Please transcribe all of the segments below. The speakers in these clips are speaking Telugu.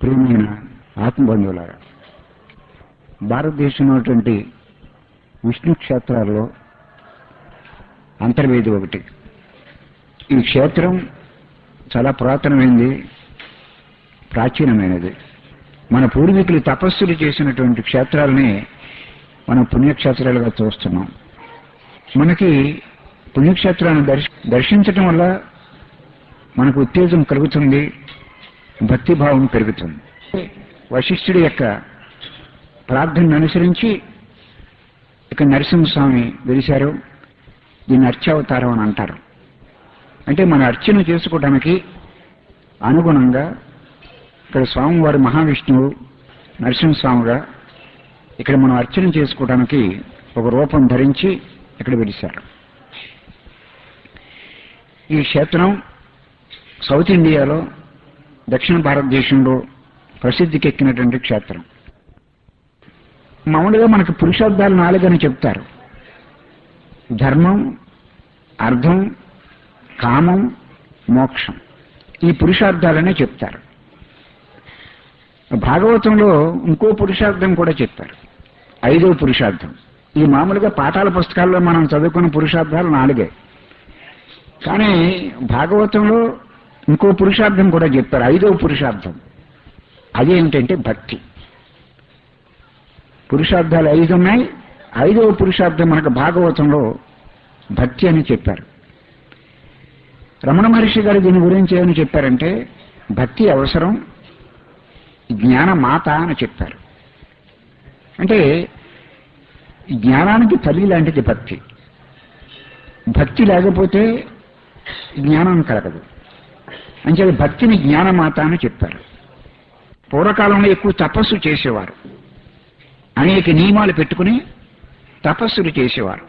ప్రియమైన ఆత్మబంధువులారా భారతదేశంలో ఉన్నటువంటి విష్ణు క్షేత్రాల్లో అంతర్వేది ఒకటి ఈ క్షేత్రం చాలా పురాతనమైనది ప్రాచీనమైనది మన పూర్వీకులు తపస్సులు చేసినటువంటి క్షేత్రాలని మనం పుణ్యక్షేత్రాలుగా చూస్తున్నాం మనకి పుణ్యక్షేత్రాన్ని దర్శ దర్శించటం వల్ల మనకు ఉత్తేజం కలుగుతుంది భక్తిభావం పెరుగుతుంది వశిష్ఠుడి యొక్క ప్రార్థనను అనుసరించి ఇక నరసింహస్వామి వెలిశారు దీన్ని అర్చావతారం అని అంటారు అంటే మన అర్చన చేసుకోవడానికి అనుగుణంగా ఇక్కడ స్వామివారి మహావిష్ణువు నరసింహస్వామిగా ఇక్కడ మనం అర్చన చేసుకోవడానికి ఒక రూపం ధరించి ఇక్కడ వెలిశారు ఈ క్షేత్రం సౌత్ ఇండియాలో దక్షిణ భారతదేశంలో ప్రసిద్ధికెక్కినటువంటి క్షేత్రం మామూలుగా మనకు పురుషార్థాలు నాలుగని చెప్తారు ధర్మం అర్థం కామం మోక్షం ఈ పురుషార్థాలనే చెప్తారు భాగవతంలో ఇంకో పురుషార్థం కూడా చెప్పారు ఐదో పురుషార్థం ఈ మామూలుగా పాఠాల పుస్తకాల్లో మనం చదువుకున్న పురుషార్థాలు నాలుగే కానీ భాగవతంలో ఇంకో పురుషార్థం కూడా చెప్పారు ఐదో పురుషార్థం అదేమిటంటే భక్తి పురుషార్థాలు ఐదు ఉన్నాయి ఐదవ పురుషార్థం మనకు భాగవతంలో భక్తి అని చెప్పారు రమణ మహర్షి గారు దీని గురించి ఏమని చెప్పారంటే భక్తి అవసరం జ్ఞాన మాత అని చెప్పారు అంటే జ్ఞానానికి తల్లి లాంటిది భక్తి భక్తి లేకపోతే జ్ఞానం కలగదు అంటే భక్తిని జ్ఞానమాత అని చెప్పారు పూర్వకాలంలో ఎక్కువ తపస్సు చేసేవారు అనేక నియమాలు పెట్టుకుని తపస్సులు చేసేవారు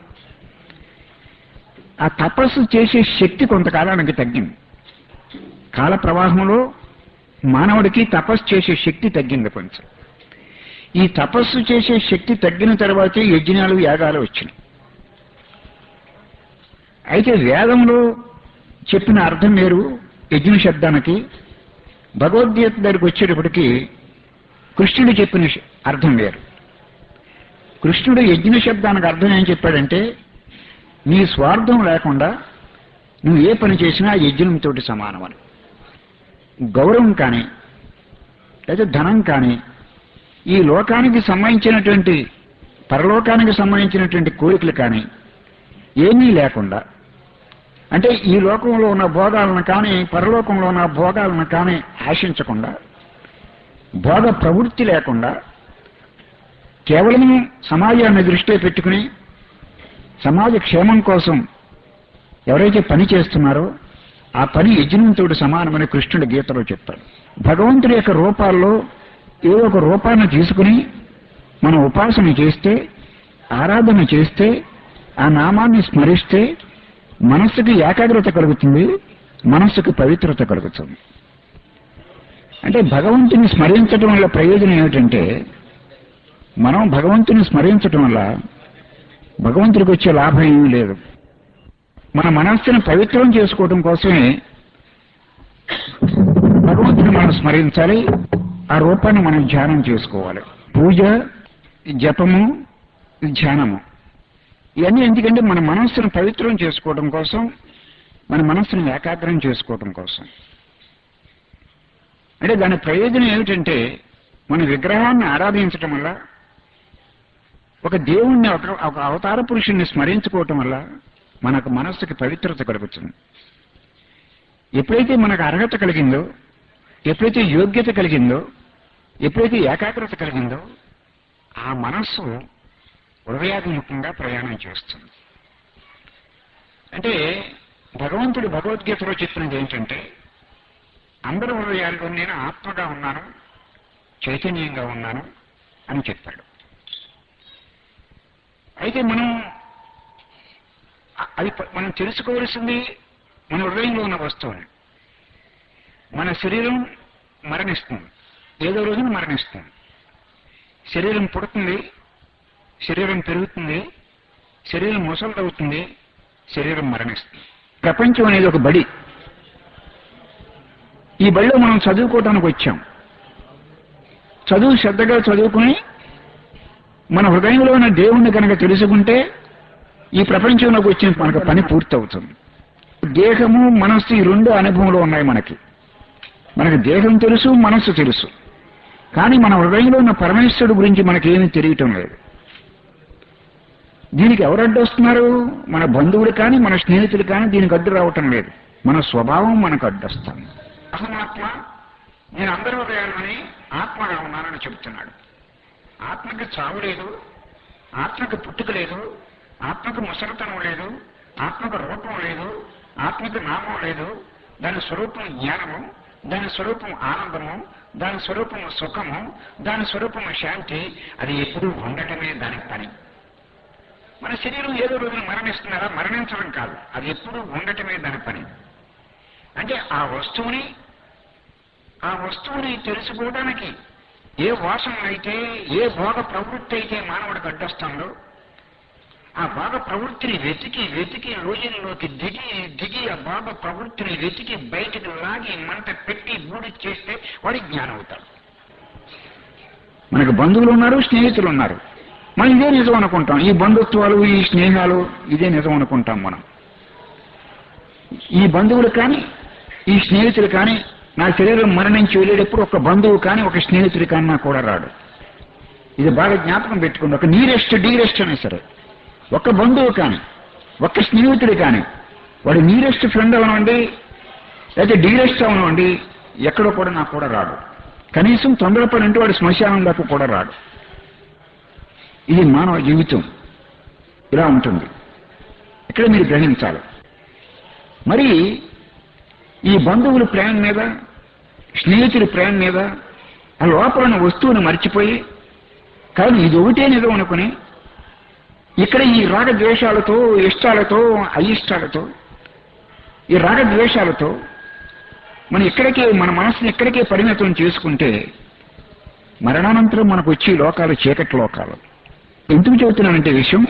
ఆ తపస్సు చేసే శక్తి కొంతకాలానికి తగ్గింది కాల ప్రవాహంలో మానవుడికి తపస్సు చేసే శక్తి తగ్గింది కొంచెం ఈ తపస్సు చేసే శక్తి తగ్గిన తర్వాతే యజ్ఞాలు యాగాలు వచ్చినాయి అయితే వేదంలో చెప్పిన అర్థం వేరు యజ్ఞ శబ్దానికి భగవద్గీత దగ్గరికి వచ్చేటప్పటికి కృష్ణుడు చెప్పిన అర్థం వేరు కృష్ణుడు యజ్ఞ శబ్దానికి అర్థం ఏం చెప్పాడంటే నీ స్వార్థం లేకుండా నువ్వు ఏ పని చేసినా యజ్ఞంతో సమానమని గౌరవం కానీ లేదా ధనం కానీ ఈ లోకానికి సంబంధించినటువంటి పరలోకానికి సంబంధించినటువంటి కోరికలు కానీ ఏమీ లేకుండా అంటే ఈ లోకంలో ఉన్న భోగాలను కానీ పరలోకంలో ఉన్న భోగాలను కానీ ఆశించకుండా భోగ ప్రవృత్తి లేకుండా కేవలం సమాజాన్ని దృష్టిలో పెట్టుకుని సమాజ క్షేమం కోసం ఎవరైతే పని చేస్తున్నారో ఆ పని యజ్ఞంతో సమానమని కృష్ణుడు గీతలో చెప్పాడు భగవంతుడి యొక్క రూపాల్లో ఏదో ఒక రూపాన్ని తీసుకుని మనం ఉపాసన చేస్తే ఆరాధన చేస్తే ఆ నామాన్ని స్మరిస్తే మనస్సుకి ఏకాగ్రత కలుగుతుంది మనస్సుకి పవిత్రత కలుగుతుంది అంటే భగవంతుని స్మరించడం వల్ల ప్రయోజనం ఏమిటంటే మనం భగవంతుని స్మరించడం వల్ల భగవంతుడికి వచ్చే లాభం ఏమీ లేదు మన మనస్సును పవిత్రం చేసుకోవడం కోసమే భగవంతుని మనం స్మరించాలి ఆ రూపాన్ని మనం ధ్యానం చేసుకోవాలి పూజ జపము ధ్యానము ఇవన్నీ ఎందుకంటే మన మనస్సును పవిత్రం చేసుకోవడం కోసం మన మనస్సును ఏకాగ్రం చేసుకోవడం కోసం అంటే దాని ప్రయోజనం ఏమిటంటే మన విగ్రహాన్ని ఆరాధించటం వల్ల ఒక దేవుణ్ణి ఒక ఒక అవతార పురుషుణ్ణి స్మరించుకోవటం వల్ల మనకు మనస్సుకి పవిత్రత కలుగుతుంది ఎప్పుడైతే మనకు అర్హత కలిగిందో ఎప్పుడైతే యోగ్యత కలిగిందో ఎప్పుడైతే ఏకాగ్రత కలిగిందో ఆ మనస్సు హృదయాభిముఖంగా ప్రయాణం చేస్తుంది అంటే భగవంతుడు భగవద్గీతలో చెప్పినది ఏంటంటే అందరి హృదయాల్లో నేను ఆత్మగా ఉన్నాను చైతన్యంగా ఉన్నాను అని చెప్పాడు అయితే మనం అది మనం తెలుసుకోవలసింది మన హృదయంలో ఉన్న వస్తువుని మన శరీరం మరణిస్తుంది ఏదో రోజున మరణిస్తుంది శరీరం పుడుతుంది శరీరం పెరుగుతుంది శరీరం ముసలవుతుంది శరీరం మరణిస్తుంది ప్రపంచం అనేది ఒక బడి ఈ బడిలో మనం చదువుకోవడానికి వచ్చాం చదువు శ్రద్ధగా చదువుకుని మన హృదయంలో ఉన్న దేవుణ్ణి కనుక తెలుసుకుంటే ఈ ప్రపంచంలోకి వచ్చిన మనకు పని పూర్తవుతుంది దేహము మనస్సు ఈ రెండు అనుభవంలో ఉన్నాయి మనకి మనకి దేహం తెలుసు మనస్సు తెలుసు కానీ మన హృదయంలో ఉన్న పరమేశ్వరుడు గురించి మనకేమీ తెలియటం లేదు దీనికి ఎవరు అడ్డు వస్తున్నారు మన బంధువులు కానీ మన స్నేహితులు కానీ దీనికి అడ్డు రావటం లేదు మన స్వభావం మనకు అడ్డొస్తాను అహమాత్మ నేను అందరి హృదయాలని ఆత్మగా ఉన్నానని చెబుతున్నాడు ఆత్మకి చావు లేదు ఆత్మకి పుట్టుక లేదు ఆత్మకు ముసలితనం లేదు ఆత్మకు రూపం లేదు ఆత్మకు నామం లేదు దాని స్వరూపం జ్ఞానము దాని స్వరూపం ఆనందము దాని స్వరూపం సుఖము దాని స్వరూపం శాంతి అది ఎప్పుడూ ఉండటమే దానికి పని మన శరీరం ఏదో రోజున మరణిస్తున్నారా మరణించడం కాదు అది ఎప్పుడూ ఉండటమే దాని పని అంటే ఆ వస్తువుని ఆ వస్తువుని తెలుసుకోవడానికి ఏ వాసన అయితే ఏ భోగ ప్రవృత్తి అయితే మానవుడికి అడ్డొస్తుందో ఆ భాగ ప్రవృత్తిని వెతికి వెతికి రోజుల్లోకి దిగి దిగి ఆ భాగ ప్రవృత్తిని వెతికి బయటకు లాగి మంట పెట్టి బూడి చేస్తే వాడి జ్ఞానం అవుతాడు మనకు బంధువులు ఉన్నారు స్నేహితులు ఉన్నారు మనం ఇదే నిజం అనుకుంటాం ఈ బంధుత్వాలు ఈ స్నేహాలు ఇదే నిజం అనుకుంటాం మనం ఈ బంధువులు కానీ ఈ స్నేహితులు కానీ నా శరీరం మరణించి వెళ్ళేటప్పుడు ఒక బంధువు కానీ ఒక స్నేహితుడి కానీ నాకు కూడా రాడు ఇది బాగా జ్ఞాపకం పెట్టుకోండి ఒక నీరెస్ట్ డీరెస్ట్ అయినా సరే ఒక బంధువు కానీ ఒక స్నేహితుడు కానీ వాడు నీరెస్ట్ ఫ్రెండ్ అవనండి లేకపోతే డీరెస్ట్ అవనండి ఎక్కడో కూడా నాకు కూడా రాడు కనీసం తొందరపడి అంటే వాడు శ్మశానం దాకా కూడా రాడు ఇది మానవ జీవితం ఇలా ఉంటుంది ఇక్కడ మీరు గ్రహించాలి మరి ఈ బంధువుల ప్రేమ మీద స్నేహితుడి ప్రేమ మీద ఆ లోపల ఉన్న వస్తువుని మర్చిపోయి కానీ ఇది ఒకటే నిజం అనుకుని ఇక్కడ ఈ రాగద్వేషాలతో ఇష్టాలతో అయిష్టాలతో ఈ రాగద్వేషాలతో మనం ఇక్కడికే మన మనసుని ఇక్కడికే పరిమితం చేసుకుంటే మరణానంతరం మనకు వచ్చే లోకాలు చీకటి లోకాలు ఎందుకు చెబుతున్నానంటే విషయం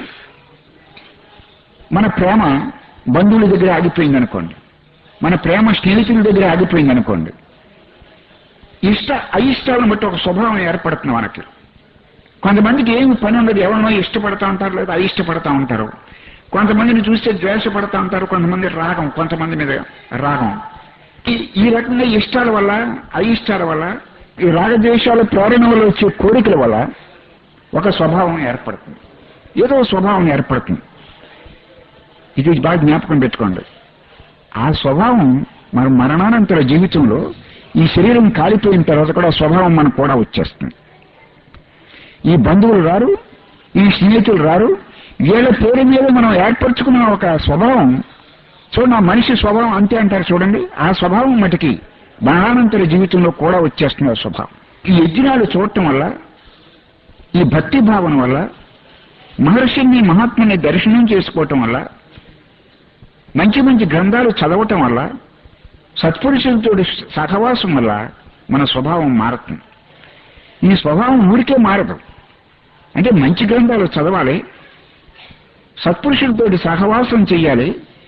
మన ప్రేమ బంధువుల దగ్గర ఆగిపోయింది అనుకోండి మన ప్రేమ స్నేహితుల దగ్గర ఆగిపోయింది అనుకోండి ఇష్ట అయిష్టాలను బట్టి ఒక స్వభావం ఏర్పడుతుంది మనకి కొంతమందికి ఏమి పని ఉండదు ఎవరినో ఇష్టపడతా ఉంటారు లేదా అయిష్టపడతా ఉంటారు కొంతమందిని చూస్తే ద్వేషపడతా ఉంటారు కొంతమంది రాగం కొంతమంది మీద రాగం ఈ ఈ రకంగా ఇష్టాల వల్ల అయిష్టాల వల్ల ఈ రాగద్వేషాల ప్రేరణ వల్ల వచ్చే కోరికల వల్ల ఒక స్వభావం ఏర్పడుతుంది ఏదో స్వభావం ఏర్పడుతుంది ఇది బాగా జ్ఞాపకం పెట్టుకోండి ఆ స్వభావం మన మరణానంతర జీవితంలో ఈ శరీరం కాలిపోయిన తర్వాత కూడా ఆ స్వభావం మనకు కూడా వచ్చేస్తుంది ఈ బంధువులు రారు ఈ స్నేహితులు రారు వీళ్ళ పేరు మీద మనం ఏర్పరచుకున్న ఒక స్వభావం చూడండి ఆ మనిషి స్వభావం అంతే అంటారు చూడండి ఆ స్వభావం మటుకి మరణానంతర జీవితంలో కూడా వచ్చేస్తుంది ఆ స్వభావం ఈ యజ్ఞాలు చూడటం వల్ల ఈ భక్తి భావన వల్ల మహర్షిని మహాత్ముని దర్శనం చేసుకోవటం వల్ల మంచి మంచి గ్రంథాలు చదవటం వల్ల సత్పురుషులతో సహవాసం వల్ల మన స్వభావం మారుతుంది ఈ స్వభావం ఊరికే మారదు అంటే మంచి గ్రంథాలు చదవాలి సత్పురుషులతో సహవాసం చెయ్యాలి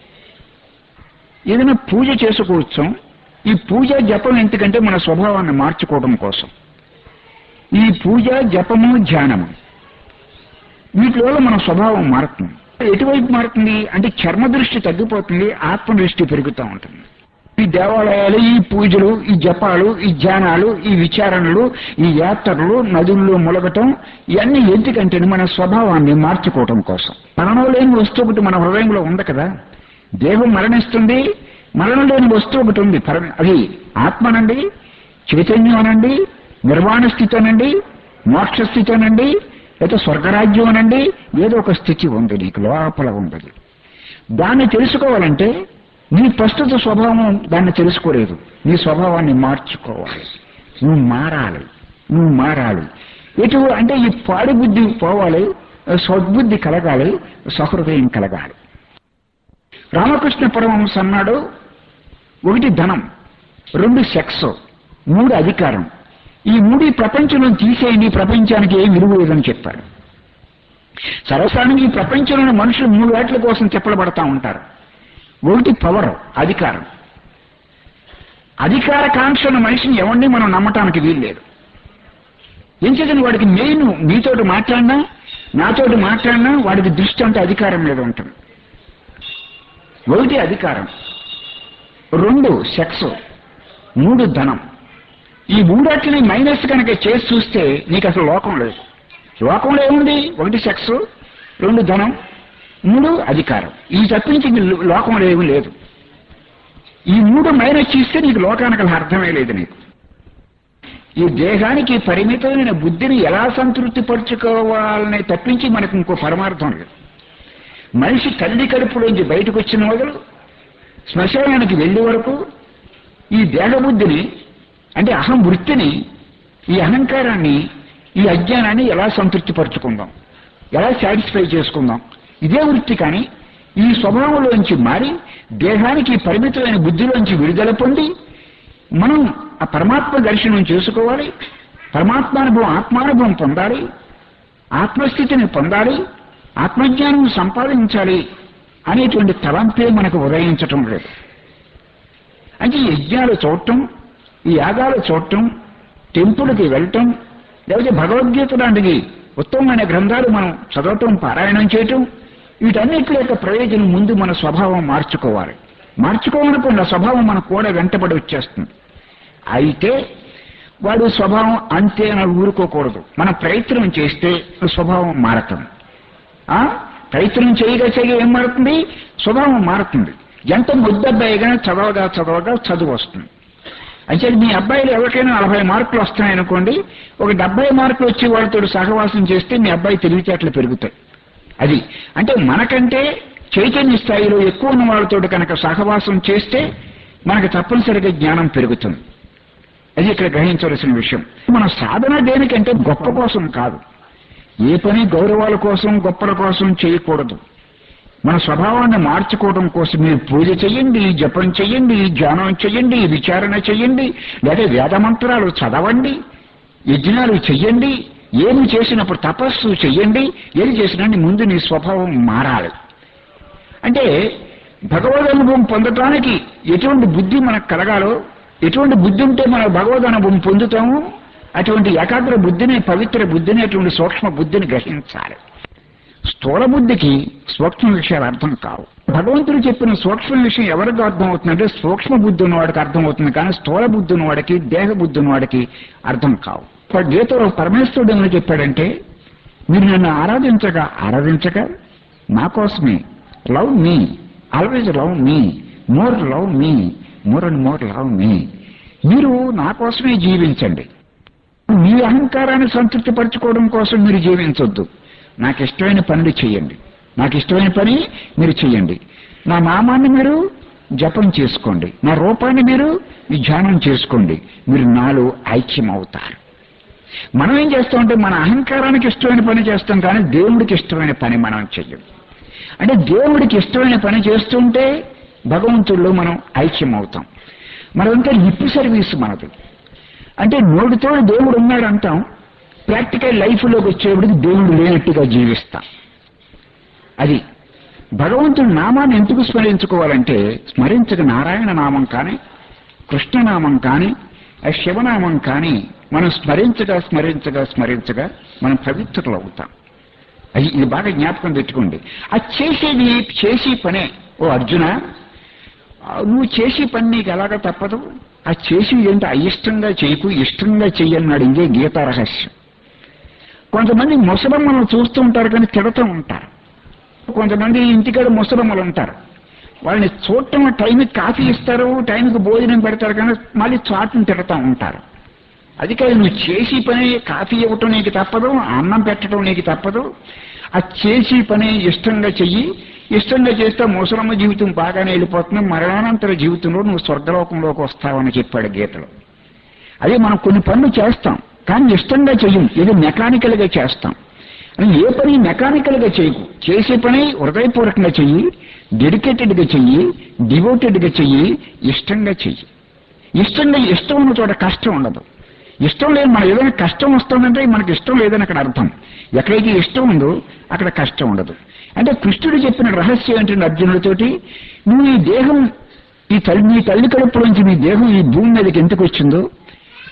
ఏదైనా పూజ చేసుకోవచ్చు ఈ పూజ జపం ఎందుకంటే మన స్వభావాన్ని మార్చుకోవడం కోసం ఈ పూజ జపము ధ్యానము వీటి వల్ల మన స్వభావం మారుతుంది ఎటువైపు మారుతుంది అంటే చర్మ దృష్టి తగ్గిపోతుంది ఆత్మ దృష్టి పెరుగుతూ ఉంటుంది ఈ దేవాలయాలు ఈ పూజలు ఈ జపాలు ఈ ధ్యానాలు ఈ విచారణలు ఈ యాత్రలు నదుల్లో ములగటం ఇవన్నీ ఎందుకంటే మన స్వభావాన్ని మార్చుకోవటం కోసం మరణం లేని వస్తువు ఒకటి మన హృదయంలో ఉంది కదా దేహం మరణిస్తుంది మరణం లేని వస్తువు ఒకటి ఉంది పరమ అది ఆత్మనండి చైతన్యం అనండి నిర్వాణ స్థితి అనండి మోక్ష స్థితి అనండి లేదా స్వర్గరాజ్యం అనండి ఏదో ఒక స్థితి ఉంది నీకు లోపల ఉంది దాన్ని తెలుసుకోవాలంటే నీ ప్రస్తుత స్వభావం దాన్ని తెలుసుకోలేదు నీ స్వభావాన్ని మార్చుకోవాలి నువ్వు మారాలి నువ్వు మారాలి ఎటు అంటే ఈ పాడి బుద్ధి పోవాలి సద్బుద్ధి కలగాలి సహృదయం కలగాలి రామకృష్ణ పరమహంస అన్నాడు ఒకటి ధనం రెండు సెక్స్ మూడు అధికారం ఈ మూడు ఈ ప్రపంచంలో తీసేయండి ఈ ప్రపంచానికి ఏం విలువ లేదని చెప్పాడు సర్వసాధారణంగా ఈ ప్రపంచంలోని మనుషులు మూడు వాటిల కోసం చెప్పబడతా ఉంటారు ఒకటి పవర్ అధికారం అధికార కాంక్ష ఉన్న మనిషిని ఎవరిని మనం నమ్మటానికి వీల్లేదు ఎంచేతని వాడికి మెయిన్ మీతోటి మాట్లాడినా నాతోటి మాట్లాడినా వాడికి దృష్టి అంతా అధికారం మీద ఉంటుంది ఒకటి అధికారం రెండు సెక్స్ మూడు ధనం ఈ మూడట్లని మైనస్ కనుక చేసి చూస్తే నీకు అసలు లోకం లేదు లోకంలో ఏముంది ఒకటి సెక్స్ రెండు ధనం మూడు అధికారం ఈ తప్పించి నీ లోకంలో ఏమీ లేదు ఈ మూడు మైనస్ చేస్తే నీకు లోకానికి అసలు అర్థమే లేదు నీకు ఈ దేహానికి పరిమితమైన బుద్ధిని ఎలా సంతృప్తి పరుచుకోవాలనే తప్పించి మనకు ఇంకో పరమార్థం లేదు మనిషి తల్లి కడుపులోంచి బయటకు వచ్చిన మొదలు శ్మశానానికి వెళ్ళే వరకు ఈ దేహబుద్ధిని అంటే అహం వృత్తిని ఈ అహంకారాన్ని ఈ అజ్ఞానాన్ని ఎలా సంతృప్తి పరుచుకుందాం ఎలా సాటిస్ఫై చేసుకుందాం ఇదే వృత్తి కానీ ఈ స్వభావంలోంచి మారి దేహానికి పరిమితమైన బుద్ధిలోంచి విడుదల పొంది మనం ఆ పరమాత్మ దర్శనం చేసుకోవాలి పరమాత్మానుభవం ఆత్మానుభవం పొందాలి ఆత్మస్థితిని పొందాలి ఆత్మజ్ఞానం సంపాదించాలి అనేటువంటి తలంపే మనకు ఉదయించటం లేదు అంటే ఈ యజ్ఞాలు చూడటం ఈ యాగాలు చూడటం టెంపుల్కి వెళ్ళటం లేకపోతే భగవద్గీత లాంటివి ఉత్తమమైన గ్రంథాలు మనం చదవటం పారాయణం చేయటం వీటన్నిటి యొక్క ప్రయోజనం ముందు మన స్వభావం మార్చుకోవాలి మార్చుకోవాలనుకున్న స్వభావం మన కూడా వెంటబడి వచ్చేస్తుంది అయితే వాడు స్వభావం అంతే అని ఊరుకోకూడదు మనం ప్రయత్నం చేస్తే స్వభావం మారుతుంది ఆ ప్రయత్నం చేయగా చేయగా ఏం మారుతుంది స్వభావం మారుతుంది ఎంత ముద్దబ్బాయిగా చదవగా చదవగా చదువు వస్తుంది అంటే మీ అబ్బాయిలు ఎవరికైనా నలభై మార్కులు వస్తున్నాయనుకోండి ఒక డెబ్బై మార్కులు వచ్చి వాళ్ళతో సహవాసం చేస్తే మీ అబ్బాయి తెలివితేటలు పెరుగుతాయి అది అంటే మనకంటే చైతన్య స్థాయిలో ఎక్కువ ఉన్న వాళ్ళతో కనుక సహవాసం చేస్తే మనకు తప్పనిసరిగా జ్ఞానం పెరుగుతుంది అది ఇక్కడ గ్రహించవలసిన విషయం మన సాధన దేనికంటే గొప్ప కోసం కాదు ఏ పని గౌరవాల కోసం గొప్పల కోసం చేయకూడదు మన స్వభావాన్ని మార్చుకోవడం కోసం మీరు పూజ చెయ్యండి జపం చెయ్యండి ధ్యానం చెయ్యండి విచారణ చెయ్యండి లేదా వేద మంత్రాలు చదవండి యజ్ఞాలు చెయ్యండి ఏమి చేసినప్పుడు తపస్సు చెయ్యండి ఏది చేసినా ముందు నీ స్వభావం మారాలి అంటే భగవద్ అనుభవం పొందటానికి ఎటువంటి బుద్ధి మనకు కలగాలో ఎటువంటి బుద్ధి ఉంటే మనం భగవద్ అనుభవం పొందుతాము అటువంటి ఏకాగ్ర బుద్ధిని పవిత్ర బుద్ధిని అటువంటి సూక్ష్మ బుద్ధిని గ్రహించాలి స్థూల బుద్ధికి సూక్ష్మ విషయాలు అర్థం కావు భగవంతుడు చెప్పిన సూక్ష్మ విషయం ఎవరికి అర్థం అవుతుందంటే సూక్ష్మ బుద్ధి ఉన్నవాడికి అర్థం అవుతుంది కానీ స్థూల బుద్ధి ఉన్నవాడికి దేహ బుద్ధి ఉన్నవాడికి అర్థం కావు ఇప్పుడు గీతలో పరమేశ్వరుడు ఏమని చెప్పాడంటే మీరు నన్ను ఆరాధించగా ఆరాధించగా నా కోసమే love me always love me more love me more and more love me మీరు నా కోసమే జీవించండి మీ అహంకారాన్ని సంతృప్తి పరచుకోవడం కోసం మీరు జీవించొద్దు నాకు ఇష్టమైన పనులు చేయండి నాకు ఇష్టమైన పని మీరు చేయండి నా నామాన్ని మీరు జపం చేసుకోండి నా రూపాన్ని మీరు ఈ ధ్యానం చేసుకోండి మీరు నాలో ఐక్యం అవుతారు మనం ఏం చేస్తామంటే మన అహంకారానికి ఇష్టమైన పని చేస్తాం కానీ దేవుడికి ఇష్టమైన పని మనం చెయ్యం అంటే దేవుడికి ఇష్టమైన పని చేస్తుంటే భగవంతుడిలో మనం ఐక్యం అవుతాం మనదంతా లిప్ సర్వీస్ మనది అంటే నోటితో దేవుడు ఉన్నాడు అంటాం ప్రాక్టికల్ లైఫ్లోకి వచ్చేప్పటికి దేవుడు లేనట్టుగా జీవిస్తాం అది భగవంతుడి నామాన్ని ఎందుకు స్మరించుకోవాలంటే స్మరించక నారాయణ నామం కానీ కృష్ణనామం కానీ ఆ శివనామం కానీ మనం స్మరించగా స్మరించగా స్మరించగా మనం పవిత్రులు అవుతాం అది ఇది బాగా జ్ఞాపకం పెట్టుకోండి అది చేసేది చేసి పనే ఓ అర్జున ఆ, నువ్వు చేసే పని నీకు ఎలాగ తప్పదు ఆ చేసి ఏంటో అయిష్టంగా చేయకు ఇష్టంగా చెయ్యన్నాడు ఇదే గీతా రహస్యం కొంతమంది ముసలమ్మలను చూస్తూ ఉంటారు కానీ తిడుతూ ఉంటారు కొంతమంది ఇంటికాడ ముసలమ్మలు ఉంటారు వాళ్ళని చూడటం టైంకి కాఫీ ఇస్తారు టైంకి భోజనం పెడతారు కానీ మళ్ళీ చాటును తిడతా ఉంటారు అది కాదు నువ్వు చేసి పని కాఫీ ఇవ్వటం నీకు తప్పదు అన్నం పెట్టడం నీకు తప్పదు ఆ చేసి పని ఇష్టంగా చెయ్యి ఇష్టంగా చేస్తే ముసలమ్మ జీవితం బాగానే వెళ్ళిపోతుంది మరణానంతర జీవితంలో నువ్వు స్వర్గలోకంలోకి వస్తావని చెప్పాడు గీతలో అదే మనం కొన్ని పనులు చేస్తాం కానీ ఇష్టంగా చెయ్యం ఏదో మెకానికల్ గా చేస్తాం అని ఏ పని మెకానికల్ గా చేయకు చేసే పని హృదయపూర్వకంగా చెయ్యి డెడికేటెడ్ గా చెయ్యి డివోటెడ్ గా చెయ్యి ఇష్టంగా చెయ్యి ఇష్టంగా ఇష్టం ఉన్న చోట కష్టం ఉండదు ఇష్టం లేదు మన ఏదైనా కష్టం వస్తుందంటే మనకి ఇష్టం లేదని అక్కడ అర్థం ఎక్కడైతే ఇష్టం ఉందో అక్కడ కష్టం ఉండదు అంటే కృష్ణుడు చెప్పిన రహస్యం ఏంటంటే అర్జునుడితోటి నువ్వు ఈ దేహం ఈ తల్లి నీ తల్లి కడుపులోంచి నీ దేహం ఈ భూమి మీదకి ఎందుకు వచ్చిందో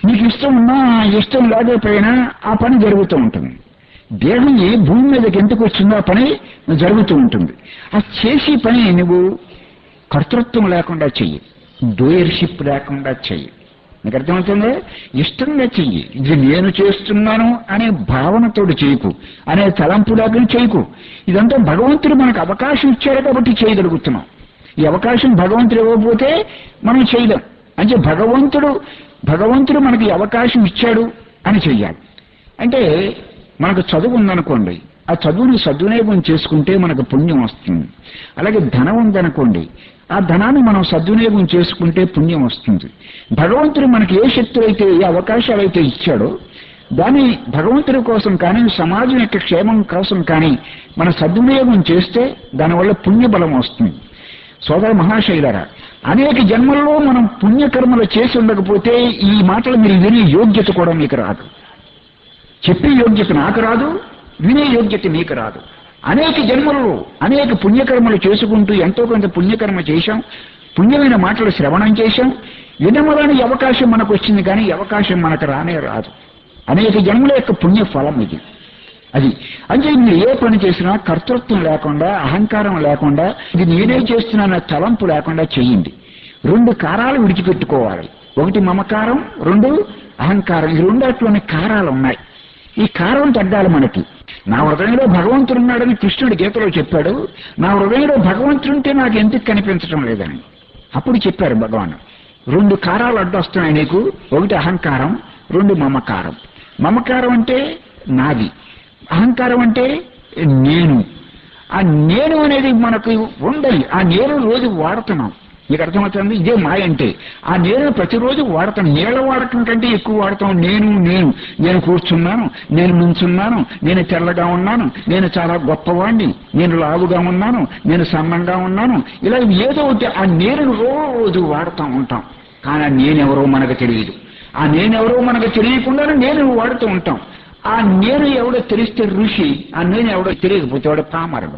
నీకు ఇష్టం ఉన్నా ఇష్టం లేకపోయినా ఆ పని జరుగుతూ ఉంటుంది దేహం ఏ భూమి మీదకి ఎందుకు వచ్చిందో ఆ పని జరుగుతూ ఉంటుంది ఆ చేసే పని నువ్వు కర్తృత్వం లేకుండా చెయ్యి డోయర్షిప్ లేకుండా చెయ్యి నీకు అర్థమవుతుంది ఇష్టంగా చెయ్యి ఇది నేను చేస్తున్నాను అనే భావనతోటి చేయకు అనే తలంపు లేకుండా చేయకు ఇదంతా భగవంతుడు మనకు అవకాశం ఇచ్చాడు కాబట్టి చేయగలుగుతున్నాం ఈ అవకాశం భగవంతుడు ఇవ్వకపోతే మనం చేయలేం అంటే భగవంతుడు భగవంతుడు మనకి ఈ అవకాశం ఇచ్చాడు అని చెయ్యాలి అంటే మనకు చదువు ఉందనుకోండి ఆ చదువుని సద్వినియోగం చేసుకుంటే మనకు పుణ్యం వస్తుంది అలాగే ధనం ఉందనుకోండి ఆ ధనాన్ని మనం సద్వినియోగం చేసుకుంటే పుణ్యం వస్తుంది భగవంతుడు మనకి ఏ శక్తులు అయితే ఏ అవకాశాలు అయితే ఇచ్చాడో దాన్ని భగవంతుడి కోసం కానీ సమాజం యొక్క క్షేమం కోసం కానీ మన సద్వినియోగం చేస్తే దానివల్ల పుణ్యబలం వస్తుంది సోదర మహాశైలరా అనేక జన్మల్లో మనం పుణ్యకర్మలు చేసి ఉండకపోతే ఈ మాటలు మీరు వినే యోగ్యత కూడా మీకు రాదు చెప్పే యోగ్యత నాకు రాదు వినే యోగ్యత మీకు రాదు అనేక జన్మలలో అనేక పుణ్యకర్మలు చేసుకుంటూ ఎంతో కొంత పుణ్యకర్మ చేశాం పుణ్యమైన మాటలు శ్రవణం చేశాం వినమలని అవకాశం మనకు వచ్చింది కానీ ఈ అవకాశం మనకు రానే రాదు అనేక జన్మల యొక్క పుణ్య ఫలం ఇది అది అంటే మీరు ఏ పని చేసినా కర్తృత్వం లేకుండా అహంకారం లేకుండా ఇది నేనే చేస్తున్నాన తలంపు లేకుండా చేయండి రెండు కారాలు విడిచిపెట్టుకోవాలి ఒకటి మమకారం రెండు అహంకారం ఈ రెండాట్లోని కారాలు ఉన్నాయి ఈ కారం తగ్గాలి మనకి నా హృదయంలో భగవంతుడు ఉన్నాడని కృష్ణుడు గీతలో చెప్పాడు నా హృదయంలో భగవంతుడుంటే నాకు ఎందుకు కనిపించడం లేదని అప్పుడు చెప్పారు భగవాన్ రెండు కారాలు అడ్డొస్తున్నాయి నీకు ఒకటి అహంకారం రెండు మమకారం మమకారం అంటే నాది అహంకారం అంటే నేను ఆ నేను అనేది మనకు ఉండాలి ఆ నేను రోజు వాడుతున్నాం మీకు అర్థమవుతుంది ఇదే మాయ అంటే ఆ నేను ప్రతిరోజు వాడతాను నీళ్ళ వాడటం కంటే ఎక్కువ వాడతాం నేను నేను నేను కూర్చున్నాను నేను నుంచున్నాను నేను తెల్లగా ఉన్నాను నేను చాలా గొప్పవాణ్ణి నేను లావుగా ఉన్నాను నేను సన్నంగా ఉన్నాను ఇలా ఏదో ఒకటి ఆ నేను రోజు వాడుతూ ఉంటాం కానీ ఆ నేనెవరో మనకు తెలియదు ఆ నేనెవరో మనకు తెలియకుండానే నేను వాడుతూ ఉంటాం ఆ నేను ఎవడో తెలిస్తే ఋషి ఆ నేను ఎవడో తెలియకపోతే వాడు పామరుడు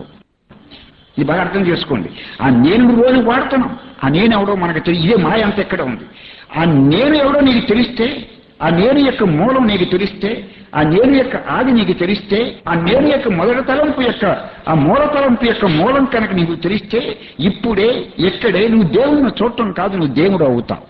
ఇది బాగా అర్థం చేసుకోండి ఆ నేను రోజు వాడుతున్నాం ఆ నేను ఎవడో మనకు తెలియదు ఇదే మాయ అంత ఎక్కడ ఉంది ఆ నేను ఎవడో నీకు తెలిస్తే ఆ నేను యొక్క మూలం నీకు తెలిస్తే ఆ నేను యొక్క ఆది నీకు తెలిస్తే ఆ నేను యొక్క మొదటి తలంపు యొక్క ఆ మూల తలంపు యొక్క మూలం కనుక నీకు తెలిస్తే ఇప్పుడే ఎక్కడే నువ్వు దేవుణ్ణి చూడటం కాదు నువ్వు దేవుడు అవుతావు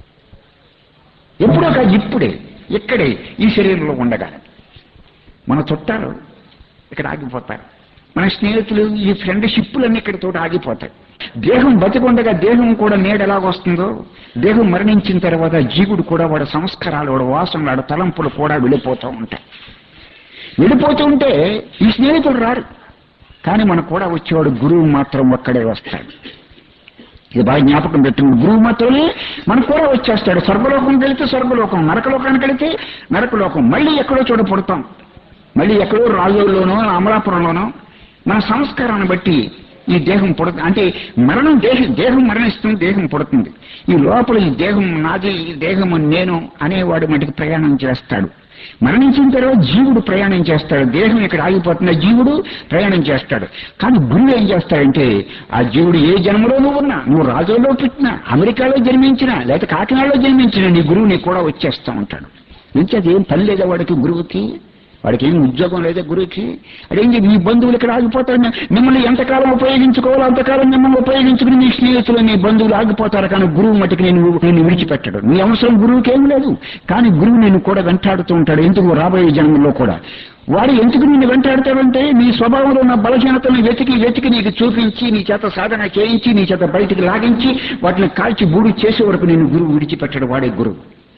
ఎప్పుడో కాదు ఇప్పుడే ఇక్కడే ఈ శరీరంలో ఉండగానే మన చుట్టాలు ఇక్కడ ఆగిపోతారు మన స్నేహితులు ఈ ఫ్రెండ్షిప్లన్నీ ఇక్కడితో ఆగిపోతాయి దేహం బతికొండగా దేహం కూడా నేడు ఎలాగొస్తుందో దేహం మరణించిన తర్వాత జీవుడు కూడా వాడి సంస్కారాలు వాడి వాసనలు వాడి తలంపులు కూడా వెళ్ళిపోతూ ఉంటాయి వెళ్ళిపోతూ ఉంటే ఈ స్నేహితుడు రారు కానీ మనకు కూడా వచ్చేవాడు గురువు మాత్రం ఒక్కడే వస్తాడు ఇది బాగా జ్ఞాపకం పెట్టుకుని గురువు మాత్రమే మనకు కూడా వచ్చేస్తాడు స్వర్గలోకం వెళితే స్వర్గలోకం నరకలోకానికి వెళితే నరకలోకం మళ్ళీ ఎక్కడో చోట పుడతాం మళ్ళీ ఎక్కడో రాజుల్లోనో అమలాపురంలోనో మన సంస్కారాన్ని బట్టి ఈ దేహం పుడుతుంది అంటే మరణం దేహం దేహం మరణిస్తుంది దేహం పుడుతుంది ఈ లోపల ఈ దేహం నాది ఈ దేహము నేను అనేవాడు మటుకు ప్రయాణం చేస్తాడు మరణించిన తర్వాత జీవుడు ప్రయాణం చేస్తాడు దేహం ఇక్కడ ఆగిపోతున్న జీవుడు ప్రయాణం చేస్తాడు కానీ గురువు ఏం చేస్తాడంటే ఆ జీవుడు ఏ జన్మలో నువ్వు ఉన్నా నువ్వు రాజులో పుట్టినా అమెరికాలో జన్మించినా లేకపోతే కాకినాడలో జన్మించినా నీ గురువు నీకు కూడా వచ్చేస్తూ ఉంటాడు నుంచి అది ఏం పని లేదా వాడికి గురువుకి వాడికి ఏం ఉద్యోగం లేదా గురువుకి అదేంటి మీ బంధువులు ఇక్కడ ఆగిపోతారు మిమ్మల్ని ఎంతకాలం ఉపయోగించుకోవాలో అంతకాలం మిమ్మల్ని ఉపయోగించుకుని మీ స్నేహితులు మీ బంధువులు ఆగిపోతారు కానీ గురువు మటుకు నేను నేను విడిచిపెట్టడు నీ అవసరం గురువుకి ఏం లేదు కానీ గురువు నేను కూడా వెంటాడుతూ ఉంటాడు ఎందుకు రాబోయే జన్మలో కూడా వాడు ఎందుకు నిన్ను వెంటాడతాడంటే నీ స్వభావంలో ఉన్న బలహీనతను వెతికి వెతికి నీకు చూపించి నీ చేత సాధన చేయించి నీ చేత బయటికి లాగించి వాటిని కాల్చి బూడి చేసే వరకు నేను గురువు విడిచిపెట్టడు వాడే గురువు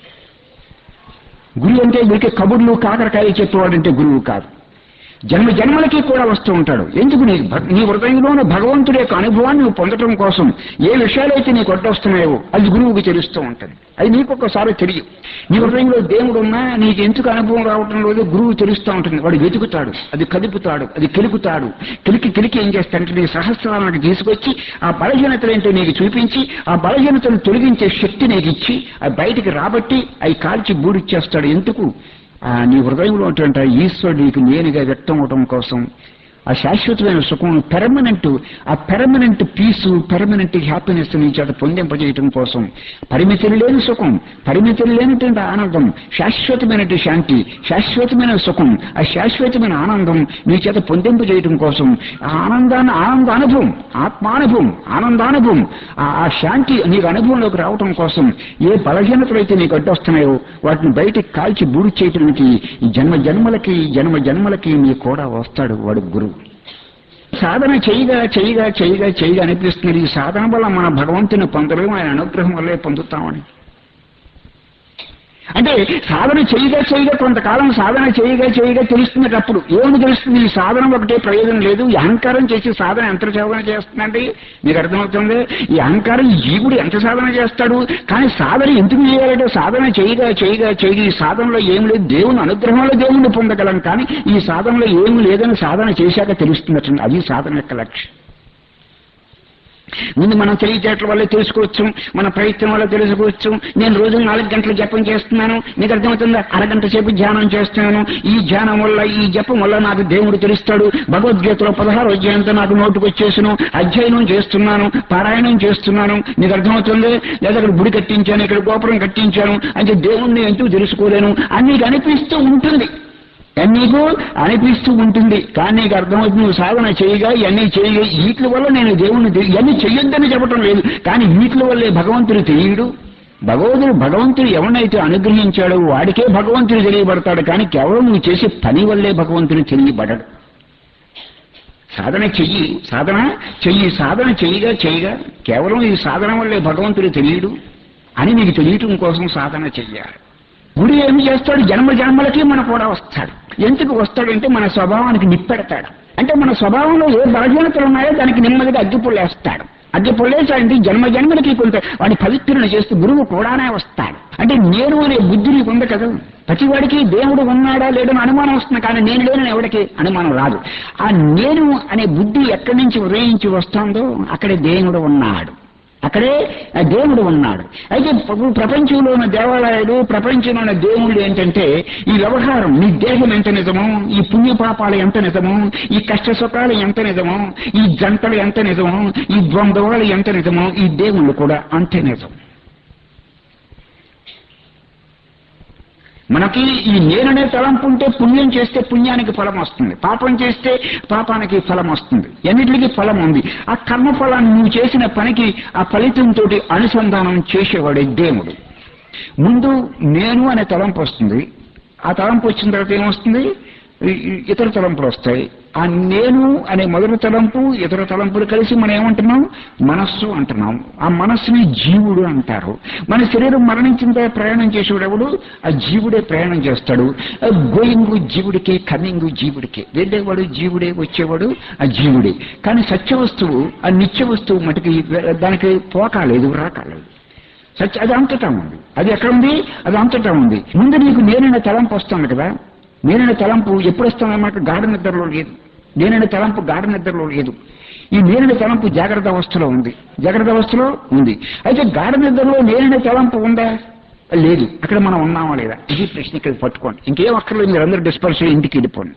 గురువు అంటే వీరికి కబుర్లు కాకరకాయ చెప్పేవాడంటే గురువు కాదు జన్మ జన్మలకి కూడా వస్తూ ఉంటాడు ఎందుకు నీ భ- నీ హృదయంలోని భగవంతుడి యొక్క అనుభవాన్ని నువ్వు పొందటం కోసం ఏ విషయాలైతే నీకు అడ్డొస్తున్నాయో అది గురువుకి తెలుస్తూ ఉంటుంది అది నీకు ఒక్కసారి తెలియదు నీ హృదయంలో దేవుడు ఉన్నా నీకు ఎందుకు అనుభవం రావటం లేదు గురువు తెలుస్తూ ఉంటుంది వాడు వెతుకుతాడు అది కదుపుతాడు అది కెలుకుతాడు కిలికి కిలికి ఏం చేస్తాడంటే నీ సహస్రాలకు తీసుకొచ్చి ఆ బలహీనతలేంటో నీకు చూపించి ఆ బలహీనతను తొలగించే శక్తి నీకు ఇచ్చి అది బయటికి రాబట్టి అవి కాల్చి బూడిచ్చేస్తాడు ఎందుకు ఆ నీ హృదయంలో ఉన్నటువంటి ఆ ఈశ్వరుడు నీకు నేనుగా వ్యక్తం అవటం కోసం ఆ శాశ్వతమైన సుఖం పెర్మనెంట్ ఆ పెర్మనెంట్ పీసు పెర్మనెంట్ హ్యాపీనెస్ నీ చేత పొందింపజేయటం కోసం పరిమితులు లేని సుఖం పరిమితులు లేనటువంటి ఆనందం శాశ్వతమైన శాంతి శాశ్వతమైన సుఖం ఆ శాశ్వతమైన ఆనందం నీ చేత పొందింపజేయటం కోసం ఆ ఆనందాన్ని ఆనంద అనుభవం ఆత్మానుభవం ఆనందానుభవం ఆ ఆ శాంతి నీకు అనుభవంలోకి రావటం కోసం ఏ బలహీనతలు అయితే నీకు అడ్డొస్తున్నాయో వాటిని బయటికి కాల్చి బూడి చేయటానికి ఈ జన్మ జన్మలకి జన్మ జన్మలకి నీ కూడా వస్తాడు వాడు గురువు సాధన చేయగా చేయగా చేయగా చేయగా అనిపిస్తుంది ఈ సాధన వల్ల మన భగవంతుని పొందలేము ఆయన అనుగ్రహం వల్లే పొందుతామని అంటే సాధన చేయగా చేయగా కొంతకాలం సాధన చేయగా చేయగా తెలుస్తుంది అప్పుడు ఏమని తెలుస్తుంది ఈ సాధన ఒకటే ప్రయోజనం లేదు ఈ అహంకారం చేసి సాధన ఎంత సాధన చేస్తుందండి మీకు అర్థమవుతుంది ఈ అహంకారం ఈ జీవుడు ఎంత సాధన చేస్తాడు కానీ సాధన ఎందుకు చేయాలంటే సాధన చేయగా చేయగా చేయగా ఈ సాధనలో ఏం లేదు దేవుని అనుగ్రహంలో దేవుణ్ణి పొందగలం కానీ ఈ సాధనలో ఏం లేదని సాధన చేశాక తెలుస్తున్నట్టు అది సాధన యొక్క లక్ష్యం ముందు మనం తెలియచేయటం వల్ల తెలుసుకోవచ్చు మన ప్రయత్నం వల్ల తెలుసుకోవచ్చు నేను రోజు నాలుగు గంటలు జపం చేస్తున్నాను మీకు అర్థమవుతుందా అరగంట సేపు ధ్యానం చేస్తున్నాను ఈ ధ్యానం వల్ల ఈ జపం వల్ల నాకు దేవుడు తెలుస్తాడు భగవద్గీతలో పదహారు అధ్యాయంతో నాకు నోటుకు వచ్చేసాను అధ్యయనం చేస్తున్నాను పారాయణం చేస్తున్నాను మీకు అర్థమవుతుంది లేదా అక్కడ గుడి కట్టించాను ఇక్కడ గోపురం కట్టించాను అంటే దేవుణ్ణి ఎందుకు తెలుసుకోలేను అని నీకు అనిపిస్తూ ఉంటుంది అని నీకు అనిపిస్తూ ఉంటుంది కానీ నీకు అర్థమవుతుంది నువ్వు సాధన చేయగా ఇవన్నీ చేయగా వీటి వల్ల నేను దేవుణ్ణి తెలి- ఇవన్నీ చెయ్యొద్దని చెప్పడం లేదు కానీ వీటి వల్లే భగవంతుడు తెలియడు భగవంతుడు భగవంతుడు ఎవరినైతే అనుగ్రహించాడో వాడికే భగవంతుడు తెలియబడతాడు కానీ కేవలం నువ్వు చేసే పని వల్లే భగవంతుడు తెలియబడడు సాధన చెయ్యి సాధన చెయ్యి సాధన చెయ్యిగా చెయ్యిగా కేవలం ఈ సాధన వల్లే భగవంతుడు తెలియడు అని నీకు తెలియటం కోసం సాధన చెయ్యాలి గుడి ఏమి చేస్తాడు జన్మ జన్మలకి మన కూడా వస్తాడు ఎందుకు వస్తాడంటే మన స్వభావానికి నిప్పెడతాడు అంటే మన స్వభావంలో ఏ బలహీనతలు ఉన్నాయో దానికి నెమ్మదిగా అగ్గిపుల్లేస్తాడు అగ్గిపుల్లేసాడంటే జన్మ జన్మలకి కొంత వాడిని పవిత్రుని చేస్తూ గురువు కూడానే వస్తాడు అంటే నేను అనే బుద్ధి నీకు ఉంది కదా ప్రతివాడికి దేవుడు ఉన్నాడా లేడని అనుమానం వస్తుంది కానీ నేను లేనని ఎవడికి అనుమానం రాదు ఆ నేను అనే బుద్ధి ఎక్కడి నుంచి ఉదయించి వస్తుందో అక్కడే దేవుడు ఉన్నాడు అక్కడే ఆ దేవుడు ఉన్నాడు అయితే ప్ర- ప్రపంచంలో ఉన్న దేవాలయాలు ప్రపంచంలో ఉన్న దేవుళ్ళు ఏంటంటే ఈ వ్యవహారం నీ దేహం ఎంత నిజమో ఈ పుణ్యపాపాలు ఎంత నిజమో ఈ కష్ట సుఖాలు ఎంత నిజమో ఈ జంటలు ఎంత నిజమో ఈ ద్వంద్వాలు ఎంత నిజమో ఈ దేవుళ్ళు కూడా అంతే నిజం మనకి ఈ నేననే తలంపు ఉంటే పుణ్యం చేస్తే పుణ్యానికి ఫలం వస్తుంది పాపం చేస్తే పాపానికి ఫలం వస్తుంది ఎన్నిటికి ఫలం ఉంది ఆ కర్మ ఫలాన్ని నువ్వు చేసిన పనికి ఆ ఫలితంతో అనుసంధానం చేసేవాడే దేవుడు ముందు నేను అనే తలంపు వస్తుంది ఆ తలంపు వచ్చిన తర్వాత ఏమొస్తుంది ఈ- ఈ ఇతర తలంపులు వస్తాయి ఆ నేను అనే మొదటి తలంపు ఇతర తలంపులు కలిసి మనం ఏమంటున్నాం మనస్సు అంటున్నాం ఆ మనస్సుని జీవుడు అంటారు మన శరీరం మరణించిన తర్వాత ప్రయాణం చేసేవాడు ఆ జీవుడే ప్రయాణం చేస్తాడు గోయింగ్ జీవుడికే కన్నింగ్ జీవుడికే వెళ్ళేవాడు జీవుడే వచ్చేవాడు ఆ జీవుడే కానీ సత్య వస్తువు ఆ నిత్య వస్తువు మటుకి దానికి పోకాలేదు రాకాలేదు సత్య అది అంతటా ఉంది అది ఎక్కడ ఉంది అది అంతటా ఉంది ముందు నీకు నేననే తలంపు వస్తుంది కదా నేననే తలంపు ఎప్పుడు వస్తుంది మనకు గాఢ నిద్రలో లేదు నేననే తలంపు గాఢ నిద్రలో లేదు ఈ నేననే తలంపు జాగ్రత్త అవస్థలో ఉంది జాగ్రత్త అవస్థలో ఉంది అయితే గాఢ నిద్రలో నేననే తలంపు ఉందా లేదు అక్కడ మనం ఉన్నామా లేదా ఇది ప్రశ్న ఇక్కడ పట్టుకోండి ఇంకేం అక్కర్లేదు మీరు అందరూ డిస్పర్స్ ఇంటికి వెళ్ళిపోండి